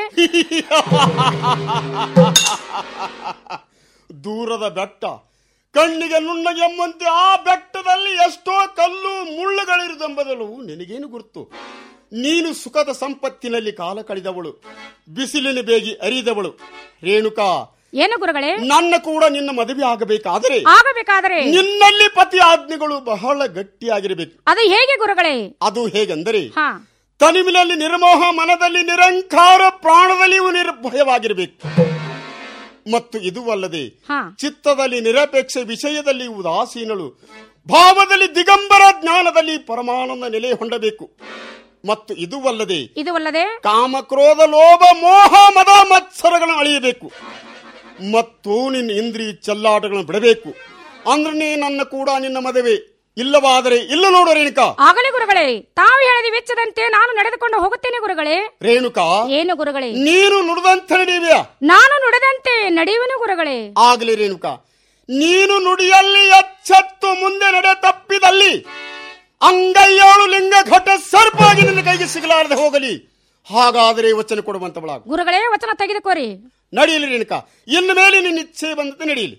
ದೂರದ ಬೆಟ್ಟ ಕಣ್ಣಿಗೆ ನುಣ್ಣಗೆ ಎಂಬಂತೆ ಆ ಬೆಟ್ಟದಲ್ಲಿ ಎಷ್ಟೋ ಕಲ್ಲು ಮುಳ್ಳುಗಳಿರುವುದೆಂಬುದಲು ನಿನಗೇನು ಗುರುತು ನೀನು ಸುಖದ ಸಂಪತ್ತಿನಲ್ಲಿ ಕಾಲ ಕಳೆದವಳು ಬಿಸಿಲಿನ ಬೇಗಿ ಅರಿದವಳು ರೇಣುಕಾ ಏನು ಗುರುಗಳೇ ನನ್ನ ಕೂಡ ನಿನ್ನ ಮದುವೆ ಆಗಬೇಕಾದರೆ ಆಗಬೇಕಾದರೆ ನಿನ್ನಲ್ಲಿ ಪತಿ ಆಜ್ಞೆಗಳು ಬಹಳ ಗಟ್ಟಿಯಾಗಿರಬೇಕು ಅದು ಹೇಗೆ ಗುರುಗಳೇ ಅದು ಹೇಗೆಂದರೆ ಹಾ ತನಿವಿನಲ್ಲಿ ನಿರ್ಮೋಹ ಮನದಲ್ಲಿ ನಿರಂಕಾರ ಪ್ರಾಣದಲ್ಲಿ ಇವು ನಿರ್ಭಯವಾಗಿರಬೇಕು ಮತ್ತು ಇದು ಅಲ್ಲದೆ ಹಾ ಚಿತ್ತದಲ್ಲಿ ನಿರಪೇಕ್ಷ ವಿಷಯದಲ್ಲಿ ಉದಾಸೀನಳು ಭಾವದಲ್ಲಿ ದಿಗಂಬರ ಜ್ಞಾನದಲ್ಲಿ ಪರಮಾನಂದ ನೆಲೆ ಹೊಂದಬೇಕು ಮತ್ತು ಇದು ಅಲ್ಲದೆ ಇದು ಅಲ್ಲದೆ ಕಾಮ ಕ್ರೋಧ ಲೋಭ ಮೋಹ ಮದ ಮತ್ಸರಗಳನ್ನು ಅಳಿಯಬೇಕು ಮತ್ತು ನಿನ್ನ ಇಂದ್ರಿಯ ಚೆಲ್ಲಾಟಗಳನ್ನು ಬಿಡಬೇಕು ಅಂದ್ರೆ ನೀ ನನ್ನ ಕೂಡ ನಿನ್ನ ಮದುವೆ ಇಲ್ಲವಾದರೆ ಇಲ್ಲ ನೋಡು ರೇಣುಕಾ ಆಗಲಿ ಗುರುಗಳೇ ತಾವು ಹೇಳಿದ ವೆಚ್ಚದಂತೆ ನಾನು ನಡೆದುಕೊಂಡು ಹೋಗುತ್ತೇನೆ ಗುರುಗಳೇ ರೇಣುಕಾ ಏನು ಗುರುಗಳೇ ನೀನು ನುಡಿದಂತೆ ನಡೆಯುವೆಯಾ ನಾನು ನುಡಿದಂತೆ ನಡೆಯುವನು ಗುರುಗಳೇ ಆಗಲಿ ರೇಣುಕಾ ನೀನು ನುಡಿಯಲ್ಲಿ ಎಚ್ಚೆತ್ತು ಮುಂದೆ ನಡೆ ತಪ್ಪಿದಲ್ಲಿ ಅಂಗೈಯೋಳು ಲಿಂಗ ಘಟ ಸರ್ಪಾಗಿ ನಿನ್ನ ಕೈಗೆ ಸಿಗಲಾರದೆ ಹೋಗಲಿ ಹಾಗಾದರೆ ವಚನ ಕೊಡುವಂತವಳಾಗು ಗುರುಗಳೇ ವಚನ ತೆಗೆದುಕೋರಿ ನಡೆಯಲಿ ರೇಣುಕಾ ಇನ್ನು ಮೇಲೆ ನಿನ್ನ ಇಚ್ಛೆ ಬಂದಂತೆ ನಡೆಯಲಿ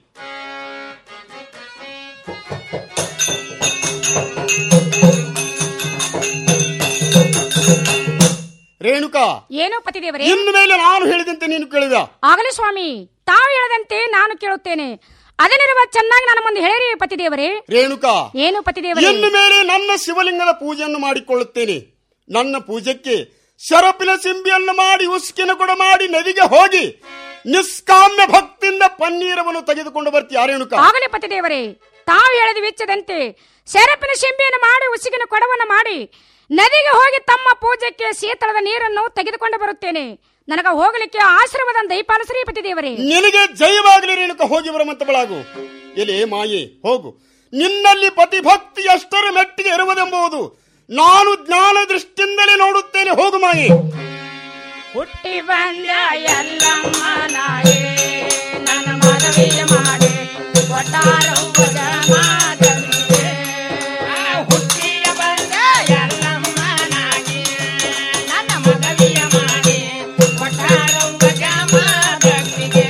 ರೇಣುಕಾ ಏನು ಪತಿದೇವರೇ ಇನ್ನು ಮೇಲೆ ನಾನು ಹೇಳಿದಂತೆ ನೀನು ಕೇಳುವ ಆಗಲಿ ಸ್ವಾಮಿ ತಾವು ಹೇಳದಂತೆ ನಾನು ಕೇಳುತ್ತೇನೆ ಅದನ್ನಿರುವ ಚೆನ್ನಾಗಿ ನನ್ನ ಮುಂದೆ ಹೇಳಿರಿ ಪತಿದೇವರೇ ರೇಣುಕಾ ಏನು ಪತಿದೇವರೇ ಇನ್ನು ಮೇಲೆ ನನ್ನ ಶಿವಲಿಂಗದ ಪೂಜೆಯನ್ನು ಮಾಡಿಕೊಳ್ಳುತ್ತೇನೆ ನನ್ನ ಪೂಜೆಗೆ ಶರಪಿನ ಸಿಂಬಿಯನ್ನು ಮಾಡಿ ಉಸ್ಕಿನ ಕೊಡ ಮಾಡಿ ನದಿಗೆ ಹೋಗಿ ನಿಷ್ಕಾಮ್ಯ ಭಕ್ತಿಯಿಂದ ಪನ್ನೀರವನ್ನು ತೆಗೆದುಕೊಂಡು ಬರ್ತೀಯ ರೇಣುಕಾ ಆಗಲಿ ಪತಿದೇವರೇ ತಾವು ಹೇಳಿದ ವೆಚ್ಚದಂತೆ ಸೆರಪಿನ ಶೆಂಬಿಯನ್ನು ಮಾಡಿ ಉಸಿಗಿನ ಕೊಡವನ್ನು ಮಾಡಿ ನದಿಗೆ ಹೋಗಿ ತಮ್ಮ ಪೂಜೆಗೆ ಶೀತಳದ ನೀರನ್ನು ತೆಗೆದುಕೊಂಡು ಬರುತ್ತೇನೆ ನನಗ ಹೋಗಲಿಕ್ಕೆ ಆಶೀರ್ವಾದ ದಯಪಾಲಿಸ್ರಿ ಪತಿ ದೇವರೇ ನಿನಗೆ ಜಯವಾಗಲಿ ರೇಣುಕ ಹೋಗಿ ಬರುವಂತವಳಾಗು ಎಲೆ ಮಾಯೆ ಹೋಗು ನಿನ್ನಲ್ಲಿ ಪತಿಭಕ್ತಿ ಎಷ್ಟರ ಮೆಟ್ಟಿಗೆ ಇರುವುದೆಂಬುದು ನಾನು ಜ್ಞಾನ ದೃಷ್ಟಿಯಿಂದಲೇ ನೋಡುತ್ತೇನೆ ಹೋಗು ಮಾಯೆ ಹುಟ್ಟಿ ಬಂದ ಎಲ್ಲಮ್ಮನಾಗೆ ನನ್ನ ಮದುವೆಯ ಮಾಡಿ ಕೊಟ್ಟಾರೋ ಮಾದನಿಗೆ ಹುಟ್ಟಿಯ ಬಂದ ಎಲ್ಲಮ್ಮನಾಗೆ ನನ್ನ ಮದುವೆಯ ಮಾಡಿ ಕೊಟ್ಟಾರೋ ಮಾದನಿಗೆ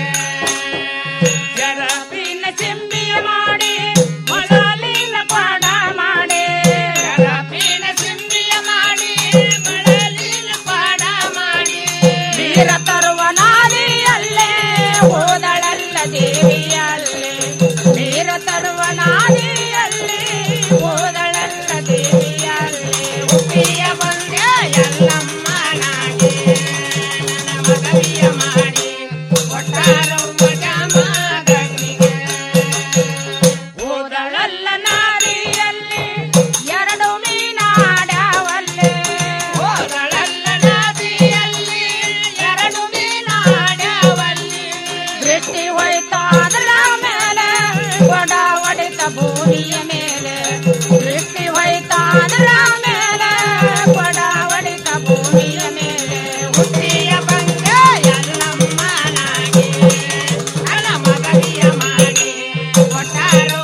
ಜರಪಿನ ಚೆಂಬಿಯ ಮಾಡಿ ಮೊಳಲಿನ ಪಾಡ ಮಾಡಿ ಜರಪಿನ ಚೆಂಬಿಯ ಮಾಡಿ ಮೊಳಲಿನ ಪಾಡ ಮಾಡಿ ವೀರ ತರುವ ನಾದಿಯಲ್ಲೇ ಹೋದಳಲ್ಲ ದೇವಿಯಲ್ಲೇ ವೀರ ತರುವ ನಾದಿಯಲ್ಲೇ ಹೋದಳಲ್ಲ ದೇವಿಯಲ್ಲೇ ಹುಟ್ಟಿಯ ಬಂದೆ ಎಲ್ಲಮ್ಮನಾಗಿ ನನ್ನ ಮಗವಿಯ ಮಾಡಿ ಕೊಟ್ಟಾರೋ ಮಗನಿಗೆ ಹೋದಳಲ್ಲ ನಾದಿಯಲ್ಲಿ ಎರಡು ಮೀನಾಡವಲ್ಲೇ ಹೋದಳಲ್ಲ ನಾದಿಯಲ್ಲಿ ಎರಡು ಮೀನಾಡವಲ್ಲಿ ದೃಷ್ಟಿ ಹೋಯ್ತಾದ್ರ ಮೇಲೆ ಕೊಡ ಹೊಡೆತ ಭೂಮಿಯ ಮೇಲೆ ದೃಷ್ಟಿ ಹೋಯ್ತಾದ್ರ ಮೇಲೆ ಕೊಡ ಹೊಡೆತ ಭೂಮಿಯ ಮೇಲೆ ಹುಟ್ಟಿಯ ಬಂಗ ಎಲ್ಲಮ್ಮನಾಗಿ ನನ್ನ ಮಗವಿಯ ಮಾಡಿ ಕೊಟ್ಟಾರೋ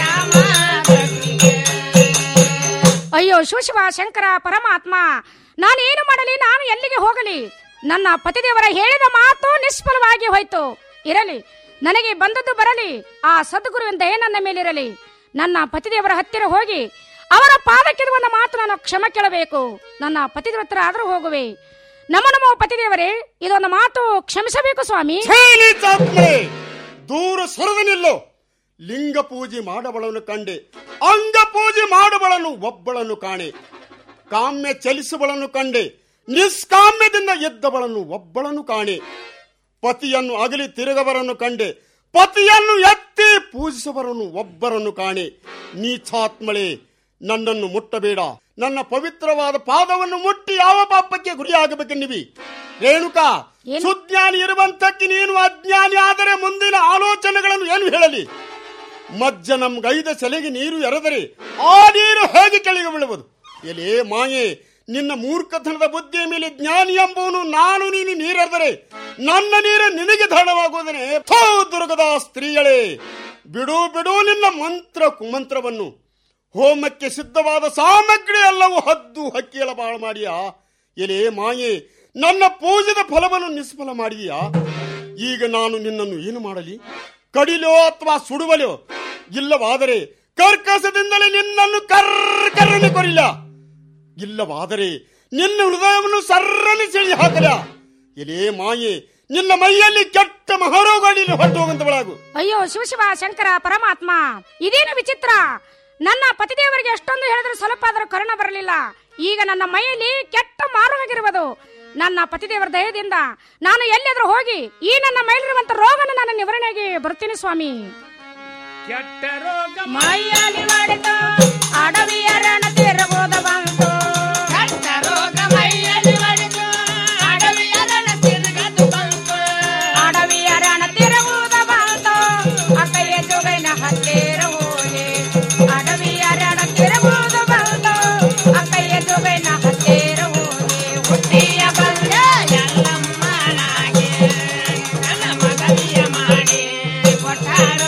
ಅಯ್ಯೋ ಶಿವಶಿವ ಶಂಕರ ಪರಮಾತ್ಮ ನಾನೇನು ಮಾಡಲಿ ನಾನು ಎಲ್ಲಿಗೆ ಹೋಗಲಿ ನನ್ನ ಪತಿದೇವರ ಹೇಳಿದ ಮಾತು ನಿಷ್ಫಲವಾಗಿ ಹೋಯ್ತು ಇರಲಿ ನನಗೆ ಬಂದದ್ದು ಬರಲಿ ಆ ಸದ್ಗುರುವಿನ ದಯೆ ನನ್ನ ಮೇಲಿರಲಿ ನನ್ನ ಪತಿದೇವರ ಹತ್ತಿರ ಹೋಗಿ ಅವರ ಪಾದಕ್ಕಿರುವ ಒಂದು ಮಾತು ನಾನು ಕ್ಷಮ ಕೇಳಬೇಕು ನನ್ನ ಪತಿದೇವರ ಹತ್ರ ಆದರೂ ಹೋಗುವೆ ನಮ್ಮ ನಮ್ಮ ಪತಿದೇವರೇ ಇದೊಂದು ಮಾತು ಕ್ಷಮಿಸಬೇಕು ಸ್ವಾಮಿ ಛೇಲಿತಾತ್ಮೆ! ದೂರ ಸರಿದು ನಿಲ್ಲು ಲಿಂಗ ಪೂಜೆ ಮಾಡಬಳನ್ನು ಕಂಡೆ ಅಂಗ ಪೂಜೆ ಮಾಡಬಳನ್ನು ಒಬ್ಬಳನ್ನು ಕಾಣೆ ಕಾಮ್ಯ ಚಲಿಸುವಳನ್ನು ಕಂಡೆ ನಿಷ್ಕಾಮ್ಯದಿಂದ ಎದ್ದವಳನ್ನು ಒಬ್ಬಳನ್ನು ಕಾಣೆ ಪತಿಯನ್ನು ಅಗಲಿ ತಿರುಗವರನ್ನು ಕಂಡೆ ಪತಿಯನ್ನು ಎತ್ತಿ ಪೂಜಿಸುವವರನ್ನು ಒಬ್ಬರನ್ನು ಕಾಣೆ ನೀಚಾತ್ಮಳೆ ನನ್ನನ್ನು ಮುಟ್ಟಬೇಡ ನನ್ನ ಪವಿತ್ರವಾದ ಪಾದವನ್ನು ಮುಟ್ಟಿ ಯಾವ ಪಾಪಕ್ಕೆ ಗುರಿಯಾಗಬೇಕೆನ್ನಿವಿ ರೇಣುಕಾ ಸುಜ್ಞಾನಿ ಇರುವಂತಕ್ಕೆ ನೀನು ಅಜ್ಞಾನಿ ಆದರೆ ಮುಂದಿನ ಆಲೋಚನೆಗಳನ್ನು ಏನು ಹೇಳಲಿ ಮಜ್ಜನಂ ಗೈದ ಸೆಲೆಗೆ ನೀರು ಎರೆದರೆ ಆ ನೀರು ಹೇಗೆ ಕೆಳಗೆ ಬೀಳುವುದು ಎಲೆ ಮಾಯೆ ನಿನ್ನ ಮೂರ್ಖತನದ ಬುದ್ಧಿಯ ಮೇಲೆ ಜ್ಞಾನಿ ಎಂಬುವನು ನಾನು ನೀನು ನೀರೆರೆದರೆ ನನ್ನ ನೀರು ನಿನಗೆ ಧರಣವಾಗುವುದನೆ ಥೋ ದುರ್ಗದ ಸ್ತ್ರೀಗಳೇ ಬಿಡು ಬಿಡು ನಿನ್ನ ಮಂತ್ರ ಕುಮಂತ್ರವನ್ನು ಹೋಮಕ್ಕೆ ಸಿದ್ಧವಾದ ಸಾಮಗ್ರಿ ಎಲ್ಲವೂ ಹದ್ದು ಹಕ್ಕಿಯಲ ಬಾಳು ಮಾಡಿಯಾ ಎಲೆ ಮಾಯೆ ನನ್ನ ಪೂಜೆದ ಫಲವನ್ನು ನಿಷ್ಫಲ ಮಾಡಿದೀಯಾ ಈಗ ನಾನು ನಿನ್ನನ್ನು ಏನು ಮಾಡಲಿ ಕಡಿಲೋ ಅಥವಾ ಸುಡುವಲೋ ಇಲ್ಲವಾದರೆ ಕರ್ಕಸದಿಂದಲೇ ನಿನ್ನನ್ನು ಕರ್ಕರನೆ ಕೊರಿಲ್ಲ ಇಲ್ಲವಾದರೆ ನಿನ್ನ ಹೃದಯವನ್ನು ಸರ್ರನೆ ಸೆಳಿ ಹಾಕಲ ಎಲೆ ಮಾಯೆ ನಿನ್ನ ಮೈಯಲ್ಲಿ ಕೆಟ್ಟ ಮಹಾರೋಗಗಳಲ್ಲಿ ಹೊಟ್ಟು ಹೋಗುವಂತವಳಾಗು ಅಯ್ಯೋ ಶಿವಶಿವ ಶಂಕರ ಪರಮಾತ್ಮ ಇದೇನು ವಿಚಿತ್ರ ನನ್ನ ಪತಿದೇವರಿಗೆ ಎಷ್ಟೊಂದು ಹೇಳಿದ್ರು ಸ್ವಲ್ಪ ಆದರೂ ಕರುಣ ಬರಲಿಲ್ಲ ಈಗ ನನ್ನ ಮೈಯಲ್ಲಿ ಕೆಟ್ಟ ಮಾರುವಾಗಿರುವುದು ನನ್ನ ಪತಿದೇವರ ದಯದಿಂದ ನಾನು ಎಲ್ಲಿಯಾದ್ರೂ ಹೋಗಿ ಈ ನನ್ನ ಮೈಲಿರುವಂತ ರೋಗನ ನಾನು ನಿವಾರಣೆಗೆ ಬರ್ತೀನಿ ಸ್ವಾಮಿ ಕೆಟ್ಟ ರೋಗ ಮೈಯಲ್ಲಿ ಮಾಡಿತು ಅಡವಿಯ ರಣ ತಿರುಗೋದ ಬಂತು ಕೆಟ್ಟ ರೋಗ ಮೈಯಲ್ಲಿ ಮಾಡಿತು ಅಡವಿಯ ರಣ ತಿರುಗದು ಬಂತು ಅಡವಿಯ ರಣ ತಿರುಗುವುದ ಬಂತು ಅಕ್ಕಯ್ಯ ಜೋಗೈನ ಹತ್ತಿರ ಹೋಗಿ ಅಡವಿಯ ರಣ ತಿರುಗುವುದು ಬಂತು ಅಕ್ಕಯ್ಯ ಜೋಗೈನ ಹತ್ತಿರ ಹೋಗಿ ಹುಟ್ಟಿಯ ಬಂದ ಎಲ್ಲಮ್ಮನಾಗಿ ನನ್ನ ಮಗನಿಯ ಮಾಡಿ ಕೊಟ್ಟಾರೋ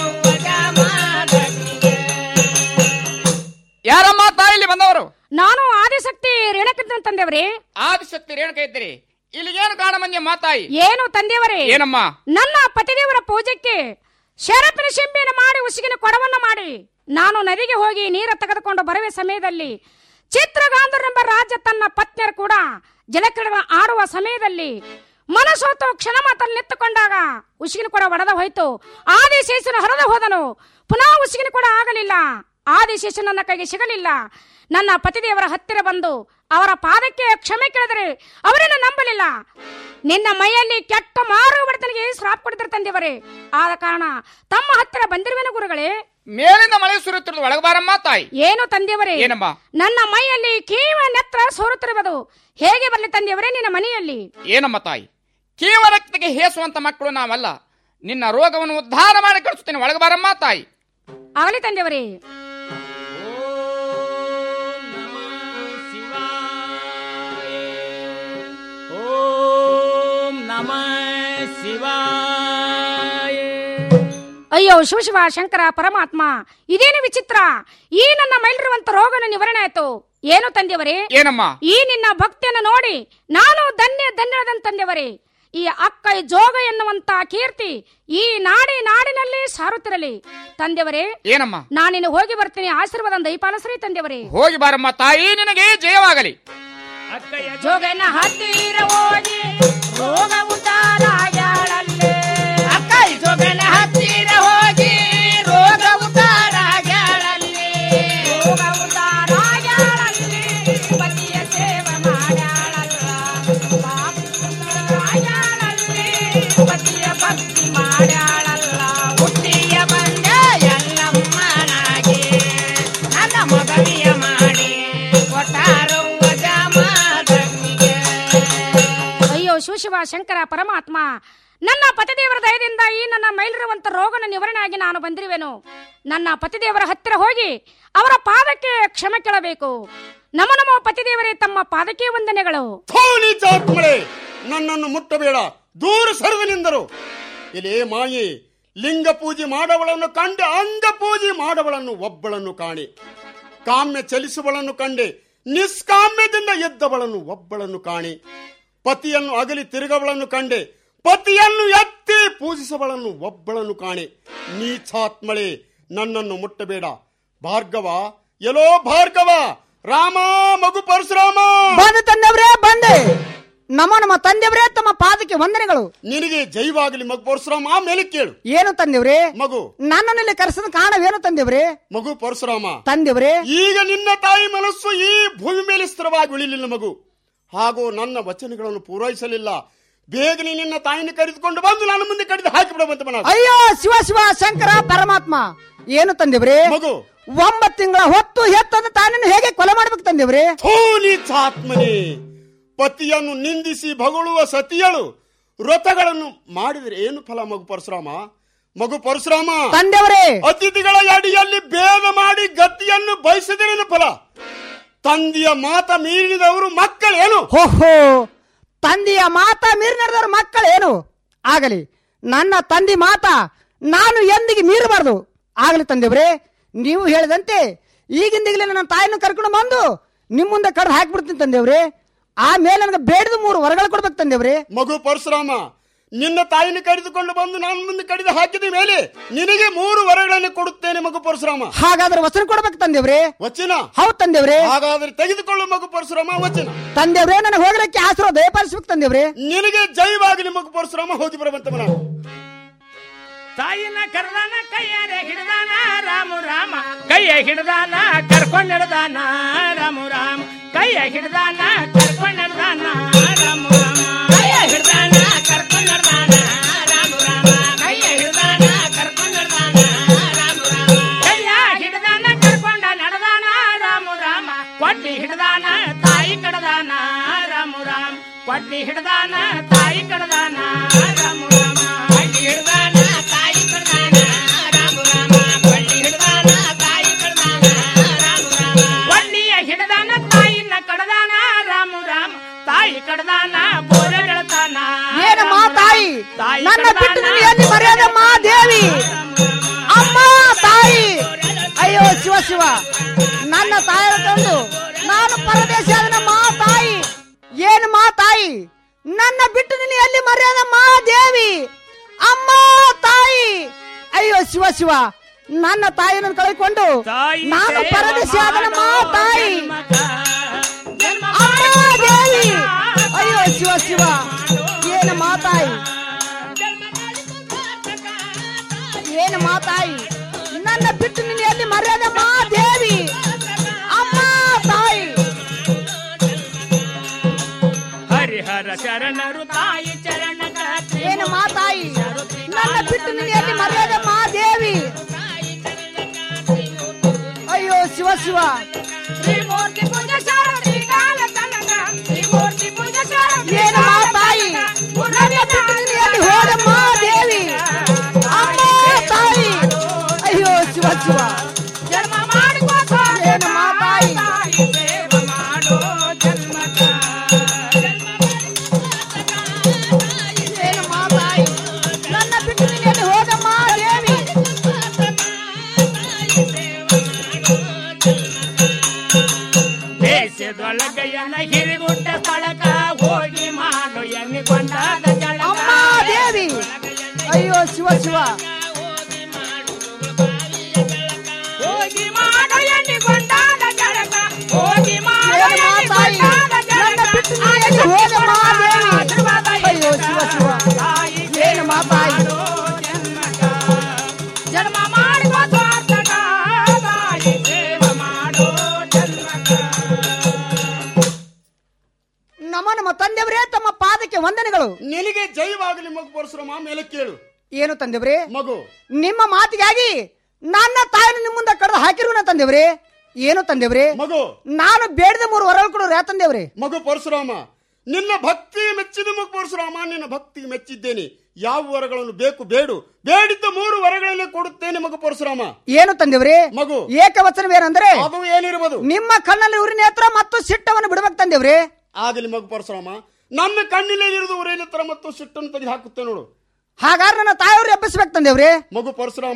ಯಾರಮ್ಮ ತಾಯಿಲಿ ಬಂದವರು ನಾನು ಆದಿಶಕ್ತಿ ರೇಣಕಂತ ತಂದೆವರೇ ಆದಿಶಕ್ತಿ ರೇಣುಕ ಇದ್ದೀರಿ ಇಲ್ಲಿಗೇನು ಕಾಣ ಮಂದಿ ಮಾತಾಯಿ ಏನು ತಂದೆಯವರೇ ಏನಮ್ಮ ನನ್ನ ಪತಿದೇವರ ಪೂಜೆಗೆ ಶರಪಿನ ಶಿಂಬಿಯನ್ನು ಮಾಡಿ ಉಸಿಗಿನ ಕೊಡವನ್ನ ಮಾಡಿ ನಾನು ನದಿಗೆ ಹೋಗಿ ನೀರ ತೆಗೆದುಕೊಂಡು ಬರುವ ಸಮಯದಲ್ಲಿ ಚಿತ್ರಗಾಂಧರೆಂಬ ರಾಜ ತನ್ನ ಪತ್ನಿಯರು ಕೂಡ ಜಲಕ್ರೀಡೆಗಳ ಆಡುವ ಸಮಯದಲ್ಲಿ ಮನಸೋತು ಕ್ಷಣ ಮಾತಲ್ಲಿ ನಿಂತುಕೊಂಡಾಗ ಉಸಿಗಿನ ಕೂಡ ಒಡೆದ ಹೋಯ್ತು ಆದಿಶೇಷನ ಹರಿದು ಹೋದನು ಪುನಃ ಉಸಿಗಿನ ಕೂಡ ಆಗಲಿಲ್ಲ ಆದಿಶೇಷ ನನ್ನ ಕೈಗೆ ಸಿಗಲಿಲ್ಲ ನನ್ನ ಪತಿದೇವರ ಹತ್ತಿರ ಬಂದು ಅವರ ಪಾದಕ್ಕೆ ಕ್ಷಮೆ ಕೇಳಿದರೆ ಅವರನ್ನು ನಂಬಲಿಲ್ಲ ನಿನ್ನ ಮೈಯಲ್ಲಿ ಕೆಟ್ಟ ಮಾರು ಬಡತನಿಗೆ ಶ್ರಾಪ್ ಕೊಡ್ತಾರೆ ತಂದೆಯವರೇ ಆದ ಕಾರಣ ತಮ್ಮ ಹತ್ತಿರ ಬಂದಿರುವೆನು ಗುರುಗಳೇ ಮೇಲಿಂದ ಮಳೆ ಸುರಿಯುತ್ತಿರುವುದು ಒಳಗಬಾರಮ್ಮ ತಾಯಿ ಏನು ತಂದೆಯವರೇ ಏನಮ್ಮ ನನ್ನ ಮೈಯಲ್ಲಿ ಕೀವ ನೆತ್ರ ಸೋರುತ್ತಿರುವುದು ಹೇಗೆ ಬರಲಿ ತಂದೆಯವರೇ ನಿನ್ನ ಮನೆಯಲ್ಲಿ ಏನಮ್ಮ ತಾಯಿ ಕೀವರಕ್ತಿಗೆ ಹೇಸುವಂತ ಮಕ್ಕಳು ನಾವಲ್ಲ ನಿನ್ನ ರೋಗವನ್ನು ಉದ್ಧಾರ ಮಾಡಿ ಕಳಿಸುತ್ತೇನೆ ಒಳಗೆ ಬಾರಮ್ಮ ತಾಯಿ ಆಗಲಿ ತಂದೆಯವರೇ ಓಂ ನಮಃ ಶಿವಾಯ ಅಯ್ಯೋ ಶಿವಶಿವ ಶಂಕರ ಪರಮಾತ್ಮ ಇದೇನು ವಿಚಿತ್ರ ಈ ನನ್ನ ಮೈಲಿರುವಂತ ರೋಗನ ನಿವಾರಣೆ ಆಯ್ತು ಏನು ತಂದೆಯವರೇ ಏನಮ್ಮ ಈ ನಿನ್ನ ಭಕ್ತಿಯನ್ನು ನೋಡಿ ನಾನು ಧನ್ಯ ಧನ್ಯದಂತ ತಂದೆಯವರೇ ಈ ಅಕ್ಕ ಜೋಗ ಎನ್ನುವಂತ ಕೀರ್ತಿ ಈ ನಾಡಿ ನಾಡಿನಲ್ಲಿ ಸಾರುತ್ತಿರಲಿ ತಂದೆಯವರೇ ಏನಮ್ಮ ನಾನಿನ್ನು ಹೋಗಿ ಬರ್ತೀನಿ ಆಶೀರ್ವಾದ ದಯಪಾಲಿಸ್ರಿ ತಂದೆಯವರೇ ಹೋಗಿ ಬಾರಮ್ಮ ತಾಯಿ ನಿನಗೆ ಜಯವಾಗಲಿ ಜೋಗನ ಹತ್ತಿರ ಹೋಗಿ ರೋಗ ಉದ್ದಾರಾಗ್ಯಾಳಲ್ಲೇ ಅಕ್ಕ ಜೋಗನ ಹತ್ತಿರ ಹೋಗಿ ರೋಗ ಉದ್ದಾರಾಗ್ಯಾಳಲ್ಲಿ ರೋಗ ಉದ್ದಾರಾಗ್ಯಾಳಲ್ಲೇ ಪತಿಯ ಸೇವೆ ಮಾಡ್ಯಾಳಲ್ಲ ಆಗ್ಯಾಳಲ್ಲೇ ಪತಿಯ ಭಕ್ತಿ ಮಾಡ್ಯಾಳಲ್ಲ ಹುಟ್ಟಿಯ ಬಂದ ಎಲ್ಲಮ್ಮನಾಗಿ ನನ್ನ ಮಗನಿಯ ಮಾಡಿ ಕೊಟ್ಟಾರು ಅಯ್ಯೋ ಶಿವಶಿವ ಶಂಕರ ಪರಮಾತ್ಮ ನನ್ನ ಪತಿದೇವರ ದಯದಿಂದ ಈ ನನ್ನ ಮೈಲಿರುವಂತ ರೋಗನ ನಿವಾರಣೆ ಆಗಿ ನಾನು ಬಂದಿರುವೆನು ನನ್ನ ಪತಿದೇವರ ಹತ್ತಿರ ಹೋಗಿ ಅವರ ಪಾದಕ್ಕೆ ಕ್ಷಮೆ ಕೇಳಬೇಕು ನಮ ನಮ ಪತಿದೇವರೇ ತಮ್ಮ ಪಾದಕ್ಕೆ ವಂದನೆಗಳು ಥೋಲಿ ಚಾತ್ಮಳೆ ನನ್ನನ್ನು ಮುಟ್ಟಬೇಡ ದೂರ ಸರಿದನೆಂದರು ಇಲ್ಲೇ ಮಾಯಿ ಲಿಂಗ ಪೂಜೆ ಮಾಡವಳನ್ನು ಕಂಡೆ ಅಂಗ ಪೂಜೆ ಮಾಡವಳನ್ನು ಒಬ್ಬಳನ್ನು ಕಾಣೆ ಕಾಮ್ಯ ಚಲಿಸುವಳನ್ನು ಕಂಡೆ ನಿಷ್ಕಾಮ್ಯದಿಂದ ಎದ್ದವಳನ್ನು ಒಬ್ಬಳನ್ನು ಕಾಣೆ ಪತಿಯನ್ನು ಅಗಲಿ ತಿರುಗವಳನ್ನು ಕಂಡೆ ಪತಿಯನ್ನು ಎತ್ತಿ ಪೂಜಿಸವಳನ್ನು ಒಬ್ಬಳನ್ನು ಕಾಣೆ ನೀಚಾತ್ಮಳೆ ನನ್ನನ್ನು ಮುಟ್ಟಬೇಡ ಭಾರ್ಗವ ಎಲೋ ಭಾರ್ಗವ ರಾಮ ಮಗು ಪರಶುರಾಮ ಬಂದ ತಂದೆಯವರೇ ಬಂದೆ ನಮ್ಮ ನಮ್ಮ ತಂದೆಯವರೇ ತಮ್ಮ ಪಾದಕ್ಕೆ ವಂದನೆಗಳು ನಿನಗೆ ಜೈವಾಗಲಿ ಮಗು ಪರಶುರಾಮ ಆಮೇಲೆ ಕೇಳು ಏನು ತಂದೆವ್ರೆ ಮಗು ನನ್ನಲ್ಲಿ ಕರೆಸದ ಕಾರಣವೇನು ತಂದೆವ್ರೆ ಮಗು ಪರಶುರಾಮ ತಂದೆವ್ರೆ ಈಗ ನಿನ್ನ ತಾಯಿ ಮನಸ್ಸು ಈ ಭೂಮಿ ಮೇಲೆ ಸ್ಥಿರವಾಗಿ ಉಳಿಲಿಲ್ಲ ಮಗು ಹಾಗೂ ನನ್ನ ವಚನಗಳನ್ನು ಪೂರೈಸಲಿಲ್ಲ ಬೇಗನೆ ನಿನ್ನ ತಾಯಿನ ಕರೆದುಕೊಂಡು ಬಂದು ನನ್ನ ಮುಂದೆ ಕಡಿದು ಹಾಕಿಬಿಡುವಂತ ಮನ ಅಯ್ಯೋ ಶಿವ ಶಿವ ಶಂಕರ ಪರಮಾತ್ಮ ಏನು ತಂದೆವ್ರೆ ಮಗು ಒಂಬತ್ತು ತಿಂಗಳ ಹೊತ್ತು ಹೆತ್ತದ ತಾನನ್ನು ಹೇಗೆ ಕೊಲೆ ಮಾಡ್ಬೇಕು ತಂದೆವ್ರೆ ಆತ್ಮನೇ ಪತಿಯನ್ನು ನಿಂದಿಸಿ ಭಗಳುವ ಸತಿಯಳು ವ್ರತಗಳನ್ನು ಮಾಡಿದರೆ ಏನು ಫಲ ಮಗು ಪರಶುರಾಮ ಮಗು ಪರಶುರಾಮ ತಂದೆಯವರೇ ಅತಿಥಿಗಳ ಅಡಿಯಲ್ಲಿ ಭೇದ ಮಾಡಿ ಗತಿಯನ್ನು ಬಯಸಿದರೇನು ಫಲ ತಂದೆಯ ಮಾತ ಮೀರಿದವರು ಮಕ್ಕಳೇನು ಹೋಹೋ ತಂದೆಯ ಮಾತ ಮೀರಿ ನಡೆದವ್ರ ಮಕ್ಕಳೇನು ಆಗಲಿ ನನ್ನ ತಂದೆ ಮಾತ ನಾನು ಎಂದಿಗೆ ಮೀರಬಾರ್ದು ಆಗಲಿ ತಂದೆವ್ರೆ ನೀವು ಹೇಳಿದಂತೆ ಈಗಿಂದೀಗಲೇ ನನ್ನ ತಾಯಿನ ಕರ್ಕೊಂಡು ಬಂದು ನಿಮ್ಮ ಮುಂದೆ ಕಡ್ದು ಹಾಕ್ಬಿಡ್ತೀನಿ ತಂದೆವ್ರೆ ಆಮೇಲೆ ನನಗೆ ಬೇಡದ ಮೂರು ವರಗಳು ಕೊಡ್ಬೇಕು ತಂದೆವ್ರೆ ಮಗು ಪರಶುರಾಮ ನಿನ್ನ ತಾಯಿನ ಕರೆದುಕೊಂಡು ಬಂದು ನಾನು ಮುಂದೆ ಕಡಿದು ಹಾಕಿದ ಮೇಲೆ ನಿನಗೆ ಮೂರು ವರಗಳನ್ನು ಕೊಡುತ್ತೇನೆ ಮಗು ಪರಶುರಾಮ ಹಾಗಾದ್ರೆ ವಚನ ಕೊಡ್ಬೇಕು ತಂದೆವ್ರೆ ವಚನ ಹೌದು ತಂದೆವ್ರೆ ಹಾಗಾದ್ರೆ ತೆಗೆದುಕೊಳ್ಳು ಮಗು ಪರಶುರಾಮ ವಚನ ತಂದೆವ್ರೆ ನನಗೆ ಹೋಗಲಿಕ್ಕೆ ಆಶೀರ್ವಾದ ದಯಪಾಲಿಸ್ಬೇಕು ತಂದೆವ್ರೆ ನಿನಗೆ ಜೈವಾಗಲಿ ಮಗು ಪರಶುರಾಮ ಹೋಗಿ ಬರುವಂತ ಮನ ತಾಯಿನ ಕರ್ದಾನ ಕೈಯಾರೆ ಹಿಡ್ದಾನ ರಾಮು ರಾಮ ಕೈಯ ಹಿಡ್ದಾನ ಕರ್ಕೊಂಡ್ ಹಿಡ್ದಾನ ರಾಮು ರಾಮ ಕೈಯ ಹಿಡ್ದಾನ ಕರ್ಕೊಂಡ್ ಹಿಡ್ದಾನ ರಾಮು ರಾಮ ಕೈಯ ಹಿಡ್ದಾನ ಕರ್ಕೊಂಡ್ ಹಿಡ್ದಾನ ರಾಮು ರಾಮ ಕೈಯ ಹಿಡ್ದಾನ ಕರ್ಕೊಂಡ್ ಹಿಡ್ದಾನ ರಾಮು ರಾಮ ಕೈಯ ಹಿಡ್ದಾನ ಕರ್ಕೊಂಡ ನಡೆದಾನ ರಾಮು ರಾಮ ಕೊಡ್ಲಿ ಹಿಡ್ದಾನ ತಾಯಿ ಕಡದಾನ ರಾಮು ರಾಮ ಕೊಡ್ಲಿ ಹಿಡ್ದಾನ ತಾಯಿ ಕಡದಾನ ರಾಮು ರಾಮ ಕೊಡ್ಲಿ ಹಿಡ್ದಾನ ತಾಯಿ ಕಡದಾನ ರಾಮು ರಾಮ ಕೊಡ್ಲಿ ಹಿಡ್ದಾನ ತಾಯಿ ಕಡದಾನ ರಾಮು ರಾಮ ಕೊಡ್ಲಿಯ ಹಿಡ್ದಾನ ತಾಯಿನ ಕಡದಾನ ರಾಮು ರಾಮ ತಾಯಿ ಕಡದಾನ ಬೋರೆ ಬೆಳತಾನ ಏನಮ್ಮ ತಾಯಿ ನನ್ನ ಬಿಟ್ಟು ನೀನು ಎಲ್ಲಿ ಮರ್ಯಾದಮ್ಮ ದೇವಿ ಅಮ್ಮ ತಾಯಿ ಅಯ್ಯೋ ಶಿವ ಶಿವ ನನ್ನ ತಾಯಿ ತಂದು ನಾನು ಪರದೇಶ ಆದನಮ್ಮ ತಾಯಿ ಏನು ಮಾ ತಾಯಿ ನನ್ನ ಬಿಟ್ಟು ನೀನು ಎಲ್ಲಿ ಮರ್ಯಾದಮ್ಮ ದೇವಿ ಅಮ್ಮ ತಾಯಿ ಅಯ್ಯೋ ಶಿವ ಶಿವ ನನ್ನ ತಾಯಿಯನ್ನು ಕಳೆದುಕೊಂಡು ನಾನು ಪರದೇಶ ಆದನಮ್ಮ ತಾಯಿ ಅಮ್ಮ ದೇವಿ ಅಯ್ಯೋ ಶಿವ ಶಿವ ಏನು ಮಾತಾಯಿ ಏನು ಮಾತಾಯಿ ನನ್ನ ಬಿಟ್ಟು ನೀನು ಎಲ್ಲಿ ಮರ್ಯಾದೆ ಮಾ ದೇವಿ ಅಮ್ಮ ತಾಯಿ ಹರಿಹರ ಶರಣರು ತಾಯಿ ಚರಣ ಏನು ಮಾತಾಯಿ ನನ್ನ ಬಿಟ್ಟು ನೀನು ಎಲ್ಲಿ ಮರ್ಯಾದೆ ಮಾ ದೇವಿ ಅಯ್ಯೋ ಶಿವ ಶಿವ ತ್ರಿಮೂರ್ತಿ ಪೂಜೆ ಶಾರದಿ ಕಾಲ ತನಕ ತ್ರಿಮೂರ್ತಿ ಪೂಜೆ ಶಾರದಿ ಏನು ಮಾತಾಯಿ ಪುರವ್ಯದ ಒಳಗಯ್ಯನ ಹಿರಿಗುಡ್ಡ ಸ್ಥಳಕ ಹೋಗಿ ಮಾಡು ಎನ್ನಿಕೊಂಡಾದ ಜಳಕ ಅಮ್ಮ ದೇವಿ ಅಯ್ಯೋ ಶಿವ ಶಿವ ಹೋಗಿ ಮಾಡು ಎನ್ನಿಕೊಂಡಾದ ಜಳಕ ಹೋಗಿ ಮಾಡು ಏನಮ್ಮ ತಾಯಿ? ಎನ್ನಿಕೊಂಡಾದ ನನ್ನ ಬಿಟ್ಟು ನೀ ಎಲ್ಲಿ ಹೋದಮ್ಮ ದೇವಿ? ಅಯ್ಯೋ ಶಿವ ಶಿವ ಏನಮ್ಮ ತಾಯಿ ಜನ್ಮ ಮಾಡುವ ಸ್ವಾರ್ಥಕ ತಾಯಿ ಸೇವೆ ಮಾಡೋ ಜನ್ಮಕ ನಮ್ಮ ನಮ್ಮ ತಂದೆಯವರೇ ತಮ್ಮ ಪಾದಕ್ಕೆ ವಂದನೆಗಳು ನಿನಗೆ ಜೈವಾಗಲಿ ಮಗು ಪರಶುರಾಮ ಮೇಲೆ ಕೇಳು ಏನು ತಂದೆವ್ರೆ ಮಗು ನಿಮ್ಮ ಮಾತಿಗಾಗಿ ನನ್ನ ತಾಯಿನ ನಿಮ್ಮ ಮುಂದೆ ಕಡ್ದು ಹಾಕಿರುವನ ತಂದೆವ್ರೆ ಏನು ತಂದೆವ್ರೆ ಮಗು ನಾನು ಬೇಡದ ಮೂರು ವರಗಳು ಕೊಡೋರು ಯಾ ತಂದೆವ್ರೆ ಮಗು ಪರಶುರಾಮ ನಿನ್ನ ಭಕ್ತಿ ಮೆಚ್ಚಿದ ಮಗು ಪರಶುರಾಮ ನಿನ್ನ ಭಕ್ತಿ ಮೆಚ್ಚಿದ್ದೇನೆ ಯಾವ ವರಗಳನ್ನು ಬೇಕು ಬೇಡು ಬೇಡಿದ್ದ ಮೂರು ವರಗಳಲ್ಲಿ ಕೊಡುತ್ತೇನೆ ಮಗು ಪರಶುರಾಮ ಏನು ತಂದೆವ್ರೆ ಮಗು ಏಕವಚನವೇನೆಂದರೆ ಅದು ಏನಿರ್ಬೋದು ನಿಮ್ಮ ಕಣ್ಣಲ್ಲಿ ಉರಿ ನೇತ್ರ ಮತ್ತು ಸಿಟ್ಟವನ್ನು ಬಿಡಬೇಕು ತಂದೆವ್ರೆ ಆಗಲಿ ಮಗು ಪರಶುರಾಮ ನನ್ನ ಕಣ್ಣಿನಲ್ಲಿ ಇರುವುದು ಉರೇನತ್ರ ಮತ್ತು ಸಿಟ್ಟನ್ನು ತೆಗೆದು ಹಾಕುತ್ತೆ ನೋಡು ಹಾಗಾದ್ರೆ ನನ್ನ ತಾಯಿಯವ್ರು ಎಬ್ಬಿಸ್ಬೇಕು ತಂದೆವ್ರೆ ಮಗು ಪರಶುರಾಮ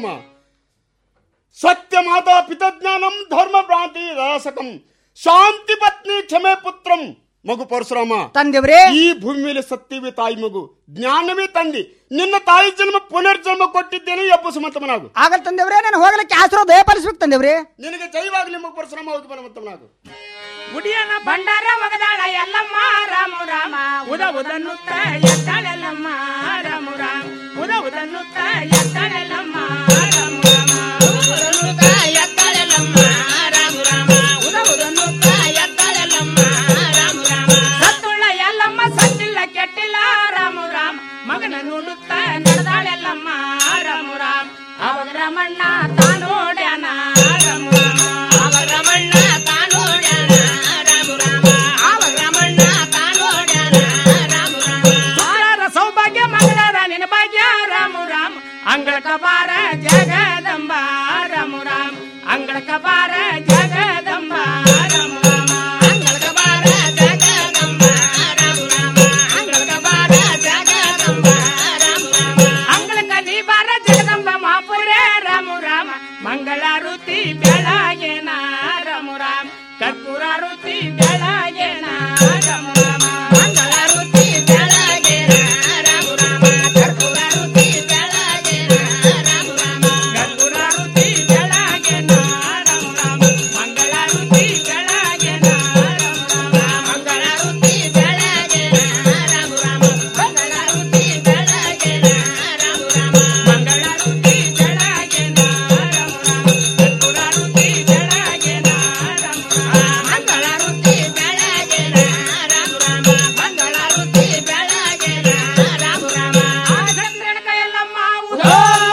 ಸತ್ಯ ಮಾತಾ ಪಿತಜ್ಞಾನಂ ಧರ್ಮ ಭ್ರಾಂತಿ ರಾಸಕಂ ಶಾಂತಿ ಪತ್ನಿ ಕ್ಷಮೆ ಪುತ್ರಂ ಮಗು ಪರಶುರಾಮ ತಂದೆವ್ರೆ ಈ ಭೂಮಿ ಮೇಲೆ ಸತ್ಯವೇ ತಾಯಿ ಮಗು ಜ್ಞಾನವೇ ತಂದಿ ನಿನ್ನ ತಾಯಿ ಜನ್ಮ ಪುನರ್ಜನ್ಮ ಕೊಟ್ಟಿದ್ದೇನೆ ಎಬ್ಬಸು ಮತ್ತಮನಾಗು ಆಗಲ್ ತಂದೆವ್ರೆ ನಾನು ಹೋಗ್ಲಿಕ್ಕೆ ಆಸರೋ ದಯಪಾಲಿಸ್ಬೇಕು ತಂದೆವ್ರೆ ನಿನಗೆ ಜೈವಾಗ್ಲಿ ಮಗು ಪರಶುರಾಮ ಹೋಗಿ ಬರ ಮತ್ತಮನಾಗು ಉಡಿಯನ ಭಂಡಾರ ಒಗದಾಳ ಎಲ್ಲಮ್ಮ ರಾಮು ರಾಮ ಉದ ಉದನ್ನುತ್ತ ಎತ್ತಾಳೆಲ್ಲಮ್ಮ ರಾಮು ರಾಮ ಉದ ಉದನ್ನುತ್ತ ಎತ್ತಾಳೆಲ್ಲಮ್ಮ ರಾಮು ರಾಮ ಉದನ್ನುತ್ತ ಎತ್ತಾಳೆಲ್ಲಮ್ಮ ರಾಮು ರಾಮ ಉದ ಉದನ್ನುತ್ತ ಎತ್ತಾಳೆಲ್ಲಮ್ಮ ರಾಮು ರಾಮ ಸತ್ತುಳ್ಳ ಎಲ್ಲಮ್ಮ ಸತ್ತಿಲ್ಲ ಕೆಟ್ಟಿಲ್ಲ ರಾಮು ರಾಮ ಮಗನ ನೋಡುತ್ತ ನಡೆದಾಳೆಲ್ಲಮ್ಮ ರಾಮು ರಾಮ ಅವಾಗ ರಮಣ್ಣ ತಾನೋಡ್ಯಾನ ರಾಮು ರಾಮ ಅವಾಗ ರಮಣ್ಣ ತಾನೋಡ್ಯಾನ ರಾಮು ರಾಮ ಅವಾಗ ರಮಣ್ಣ ತಾನೋಡ್ಯಾನ ರಾಮು ರಾಮ ಸುರರ ಸೌಭಾಗ್ಯ ಮಂಗಳರ ನಿನ ಭಾಗ್ಯ ರಾಮು ರಾಮ ಅಂಗಳ ಕಬಾರ ಜಗದಂಬ ರಾಮು ರಾಮ ಅಂಗಳ ಕಬಾರ ಜಗದಂಬ ರಾಮು ರಾಮ ಅಂಗಳ ಕಬಾರ ಜಗದಂಬ ರಾಮು ರಾಮ ಅಂಗಳ ಕಬಾರ ಜಗದಂಬ ರಾಮು ರಾಮ ಅಂಗಳ ಕಲಿ ಬಾರ ಜಗದಂಬ ಮಾಪುರೇ ರಾಮು ರಾಮ ಮಂಗಳಾರುತಿ ಬೆಳಗೇನ ರಾಮು ರಾಮ ಕರ್ಪೂರಾರುತಿ ಬೆಳಗೇನ ರಾಮು ರಾಮ ಮಂಗಳಾರುತಿ ಬೆಳಗೇನ ರಾಮು ರಾಮ ಕರ್ಪೂರಾರುತಿ ಬೆಳಗೇನ ರಾಮು ರಾಮ ಕರ್ಪೂರಾರುತಿ ಬೆಳಗೇನ ರಾಮು ರಾಮ ಮಂಗಳಾರುತಿ ಬೆಳಗೇನ ರಾಮು ರಾಮ ಮಂಗಳಾರುತಿ ಬೆಳಗೇನ ರಾಮು ರಾಮ ಮಂಗಳಾರುತಿ ಬೆಳಗೇನ ರಾಮು ರಾಮ ಮಂಗಳಾರುತಿ ಬೆಳಗೇನ ರಾಮು ರಾಮ ಕರ್ಪೂರಾರುತಿ ಬೆಳಗೇನ ರಾಮು ರಾಮ ಮಂಗಳಾರುತಿ ಬೆಳಗೇನ ರಾಮು ರಾಮ ಮಂಗಳಾರುತಿ ಬೆಳಗೇನ ರಾಮು ರಾಮ ಆ ಚಂದ್ರನ ಕೈಯಲ್ಲಮ್ಮ ಉದೋ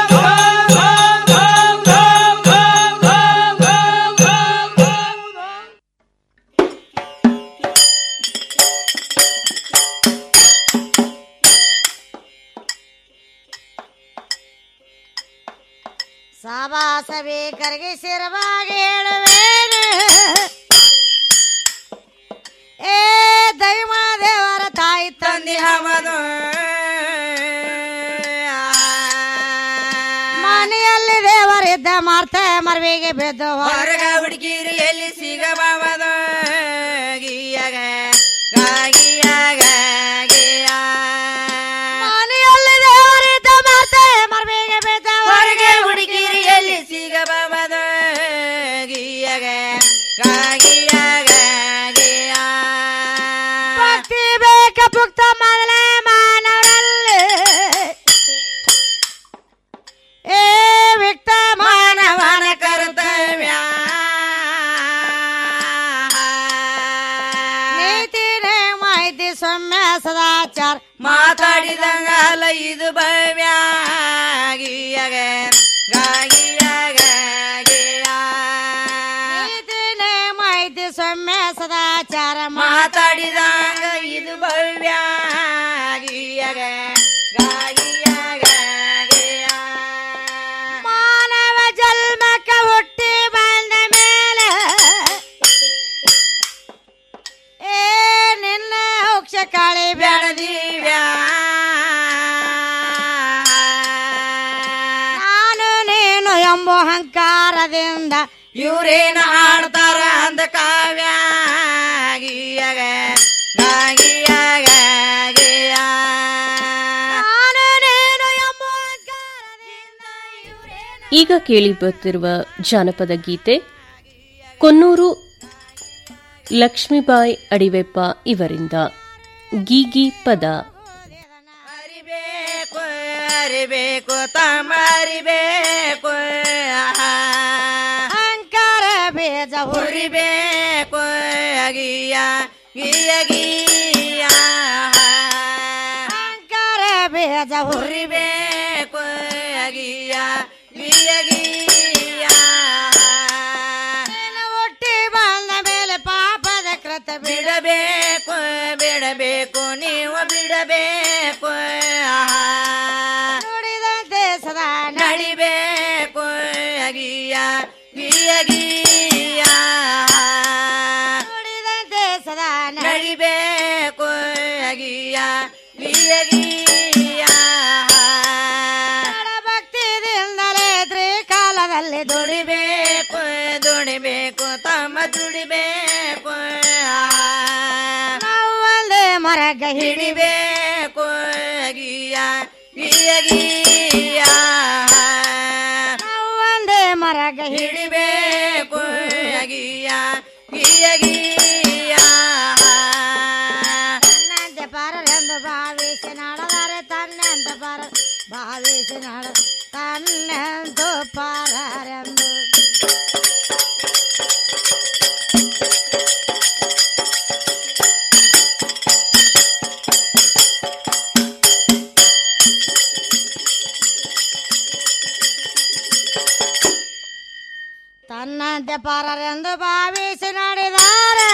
ಸಭಾಸಭಿಕರಿಗೆ ಶಿರವಾಗಿ ಹೇಳುವೇನು ಏ ದೈವ ದೇವರ ತಾಯಿ ತಂದೆ ಹವದು ಮನೆಯಲ್ಲಿ ದೇವರಿದ್ದ ಮಾರ್ತೆ ಮರ್ವಿಗೆ ಬಿದ್ದು ಹೊರಗ ಹುಡುಗಿರಿ ಎಲ್ಲಿ ಸಿಗಬಾವದು ಗೀಯಗ ಗಾಗಿಯಾಗ ಮನೆಯಲ್ಲಿ ದೇವರಿದ್ದ ಮಾರ್ತೆ ಮರ್ವಿಗೆ ಬಿದ್ದ ಹೊರಗೆ ಹುಡುಗಿರಿ ಎಲ್ಲಿ ಸಿಗಬಾವದು ಗೀಯಗ ಗಾಗಿಯಾಗ ಭಕ್ತಿ ಬೇಕ ಪುಕ್ತ ಮೊದಲೇ ಮಾನವರಲ್ಲಿ ಏ ವಿಕ್ತ ಮಾನವನ ಕರ್ತವ್ಯ ನೀತಿ ಮಾಹಿತಿ ಸೌಮ್ಯ ಸದಾಚಾರ ಮಾತಾಡಿದಂಗಲ್ಲ ಇದು ಭವ್ಯ ಗೀಯಗ ಗಾಗಿಯಗ ನೀತಿ ಮಾಹಿತಿ ಸೌಮ್ಯ ಸದಾಚಾರ ಮಾತಾಡಿದಂಗ ಇದು ಭವ್ಯ ಗೀಯಗ ಗಾಗಿಯಗ ಮಾನವ ಜನ್ಮಕ್ಕ ಹುಟ್ಟಿ ಬಂದ ಮೇಲೆ ಏ ನಿನ್ನ ಹೋಕ್ಷ ಕಾಳಿ ಬೆಳೆದಿವ್ಯಾ ನಾನು ನೀನು ಎಂಬ ಅಹಂಕಾರದಿಂದ ಇವ್ರೇನು ಹಾಡ್ತಾರ ಅಂದ ಕಾವ್ಯ ಗಿಯಗ ಗಾಗಿಯಗ ಗಿಯ ಈಗ ಕೇಳಿ ಬರ್ತಿರುವ ಜಾನಪದ ಗೀತೆ ಕೊನ್ನೂರು ಲಕ್ಷ್ಮೀಬಾಯಿ ಅಡಿವೆಪ್ಪ ಇವರಿಂದ ಗೀಗಿ ಪದ ಅರಿಬೇಕು ತಮ್ಮ ಅರಿಬೇಕು ಅಂಕಾರ ಬೇಜ ಹುರಿಬೇಕು ಗಿಯ ಗಿಯ ಗಿಯ ಅಂಕಾರ ಬೇಜ ಹುರಿಬೇಕು ಗಿಯ ಗಿಯ ಗಿಯ ಹುಟ್ಟಿ ಬಂದ ಮೇಲೆ ಪಾಪದ ಕೃತ ಬಿಡಬೇಕು ಬಿಡಬೇಕು ನೀವು ಬಿಡಬೇಕು ನುಡಿದಂತೆ ಸದಾ ನಡಿಬೇಕು ಗಿಯ ಗಿಯ ಗಿಯ ನುಡಿದಂತೆ ಸದಾ ನಡಿಬೇಕು ಗಿಯ ಗಿಯ ಗಿಯ ಭಕ್ತಿದಿಂದಲೇ ತ್ರಿಕಾಲದಲ್ಲಿ ದುಡಿಬೇಕು ದುಡಿಬೇಕು ತಮ್ಮ ದುಡಿಬೇಕು ನಾವು ಒಂದೇ ಮರಗ ಹಿಡಿಬೇಕು ಗಿಯ ಗಿಯ ಗಿಯ ನಾವು ಒಂದೇ ಮರಗ ಹಿಡಿಬೇಕು ಗಿಯ ಗಿಯ ಗಿಯ ತನ್ನಂತೆ ಪರರೆಂದು ಭಾವಿಸಿ ನಡೆದರೆ ತನ್ನಂತ ಪರ ಭಾವಿಸಿ ನಡ ತನ್ನಂತು ಪರರೆಂದು ತನ್ನಂತೆ ಪರರೆಂದು ಭಾವಿಸಿ ನಡೆದಾರೆ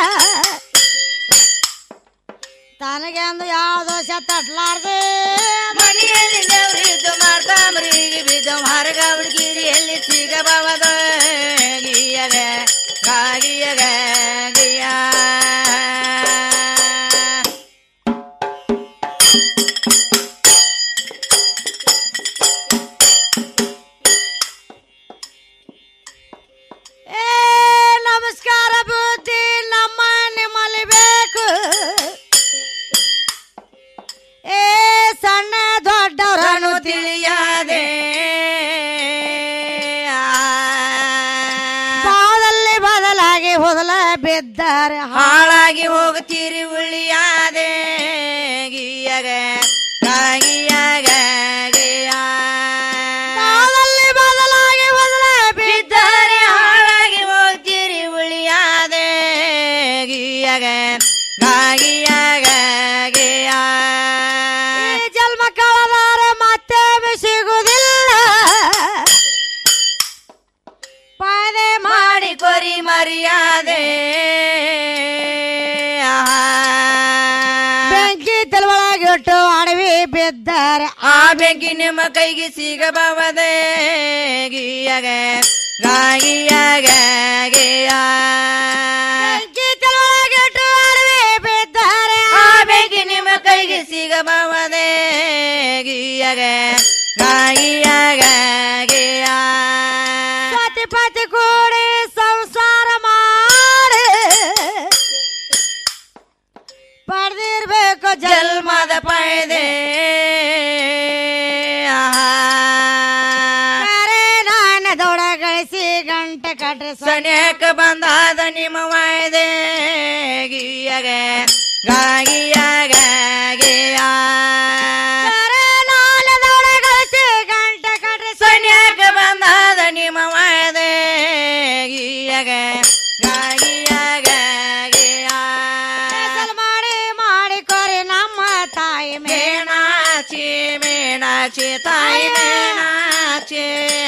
ತನಗೆಂದು ಯಾವ ದೋಷ ತಟ್ಲಾರ್ದು ಮನೆಯಲ್ಲಿ ದೇವರಿದ್ದು ಮಾರ್ತಾಮ್ರಿಗೆ ಬಿದ್ದು ಮಾರ್ಗ ಹುಡುಗಿರಿಯಲ್ಲಿ ಸಿಗಬವದ ಗಿಯಗ ಗಾಗಿಯಗ ಗಿಯ ಏ ನಮಸ್ಕಾರ ಬುದ್ಧಿ ನಮ್ಮ ನಿಮ್ಮಲ್ಲಿ ಬೇಕು ಏ ಸಣ್ಣ ದೊಡ್ಡವರನ್ನು ತಿಳಿಯದೆ ಪಾದಲ್ಲಿ ಬದಲಾಗಿ ಹೊದಲ ಬಿದ್ದಾರೆ ಹಾಳಾಗಿ ಹೋಗ್ತೀರಿ ಉಳಿಯಾದೆ ಗಿಯಗ ಗಾಗಿಯಗ ಗಿಯ ಪಾದಲ್ಲಿ ಬದಲಾಗಿ ಹೊದಲ ಬಿದ್ದಾರೆ ಹಾಳಾಗಿ ಹೋಗ್ತೀರಿ ಉಳಿಯಾದೆ ಗಿಯಗ ಗಾಗಿಯಗ ಗಿಯ ಈ ಜನ್ಮ ಕಳೆದರೆ ಮತ್ತೆ ಸಿಗುವುದಿಲ್ಲ ಪಾದೆ ಮಾಡಿ ಕೊರಿ ಮರ್ಯಾದೆ ಬೆಂಕಿ ತಲೊಳಗಿಟ್ಟು ಅಡವಿ ಬಿದ್ದಾರೆ ಆ ಬೆಂಕಿ ನಿಮ್ಮ ಕೈಗೆ ಸಿಗಬವದೆ ಗಿಯಗ ಗಾಗಿಯಗ ಗಿಯ ಬೆಂಕಿ ತಲೊಳಗಿಟ್ಟು ಅಡವಿ ಬಿದ್ದಾರೆ ಆ ಬೆಂಕಿ ನಿಮ್ಮ ಕೈಗೆ ಸಿಗಬವದೆ ಗಿಯಗ ಗಾಗಿಯಗ ಗಿಯ ಪತಿ ಪತಿ ಕೂಡಿ ಸಂಸಾರ ಮಾಡಿ ಪಡೆದಿರ್ಬೇಕು ಜನ್ಮದ ಪೈದೆ ನಾನು ದೌಡ ಗಳಿಸಿ ಗಂಟೆ ಕಟ್ರಿ ಸನ್ಯಾಕ ಬಂದಾದ ನಿಮ್ಮ ವಾಯ್ದೆ ಗಿಯಗ ಗಾಗಿಯಗ ಗಿಯ ನಾನು ದೌಡ ಗಳಿಸಿ ಗಂಟೆ ಕಟ್ರಿ ಸನ್ಯಾಕ ಬಂದಾದ ನಿಮ್ಮ ವಾಯ್ದೆ ಗಿಯಗ ಗಾಗಿಯಗ ಗಿಯ ಮಾಡಿ ಮಾಡಿ ಕೊರಿ ನಮ್ಮ ತಾಯಿ ಮೇಣಾಚಿ ಮೇಣಾಚಿ ತಾಯಿ ಮೇಣಾಚಿ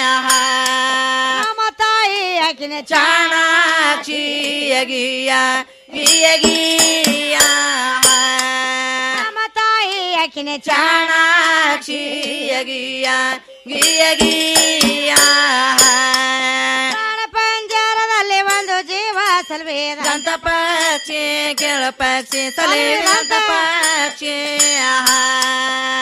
ನಮ್ಮ ತಾಯಿ ಅಕಿನ ಚಾಣಾಚಿ ಅಗಿಯ ಗಿಯ ಗಿಯ ನಮ್ಮ ತಾಯಿ ಅಕಿನ ಚಾಣಾಚಿ ಅಗಿಯ ಗಿಯ ಗಿಯ ಪಂಜರದಲ್ಲಿ ಒಂದು ಜೀವ ಸಲ್ವೇದ ದಂತ ಪಕ್ಷಿ ಕೆಳ ಪಕ್ಷಿ ಸಲೇ ದಂತ ಪಕ್ಷಿ ಆಹಾ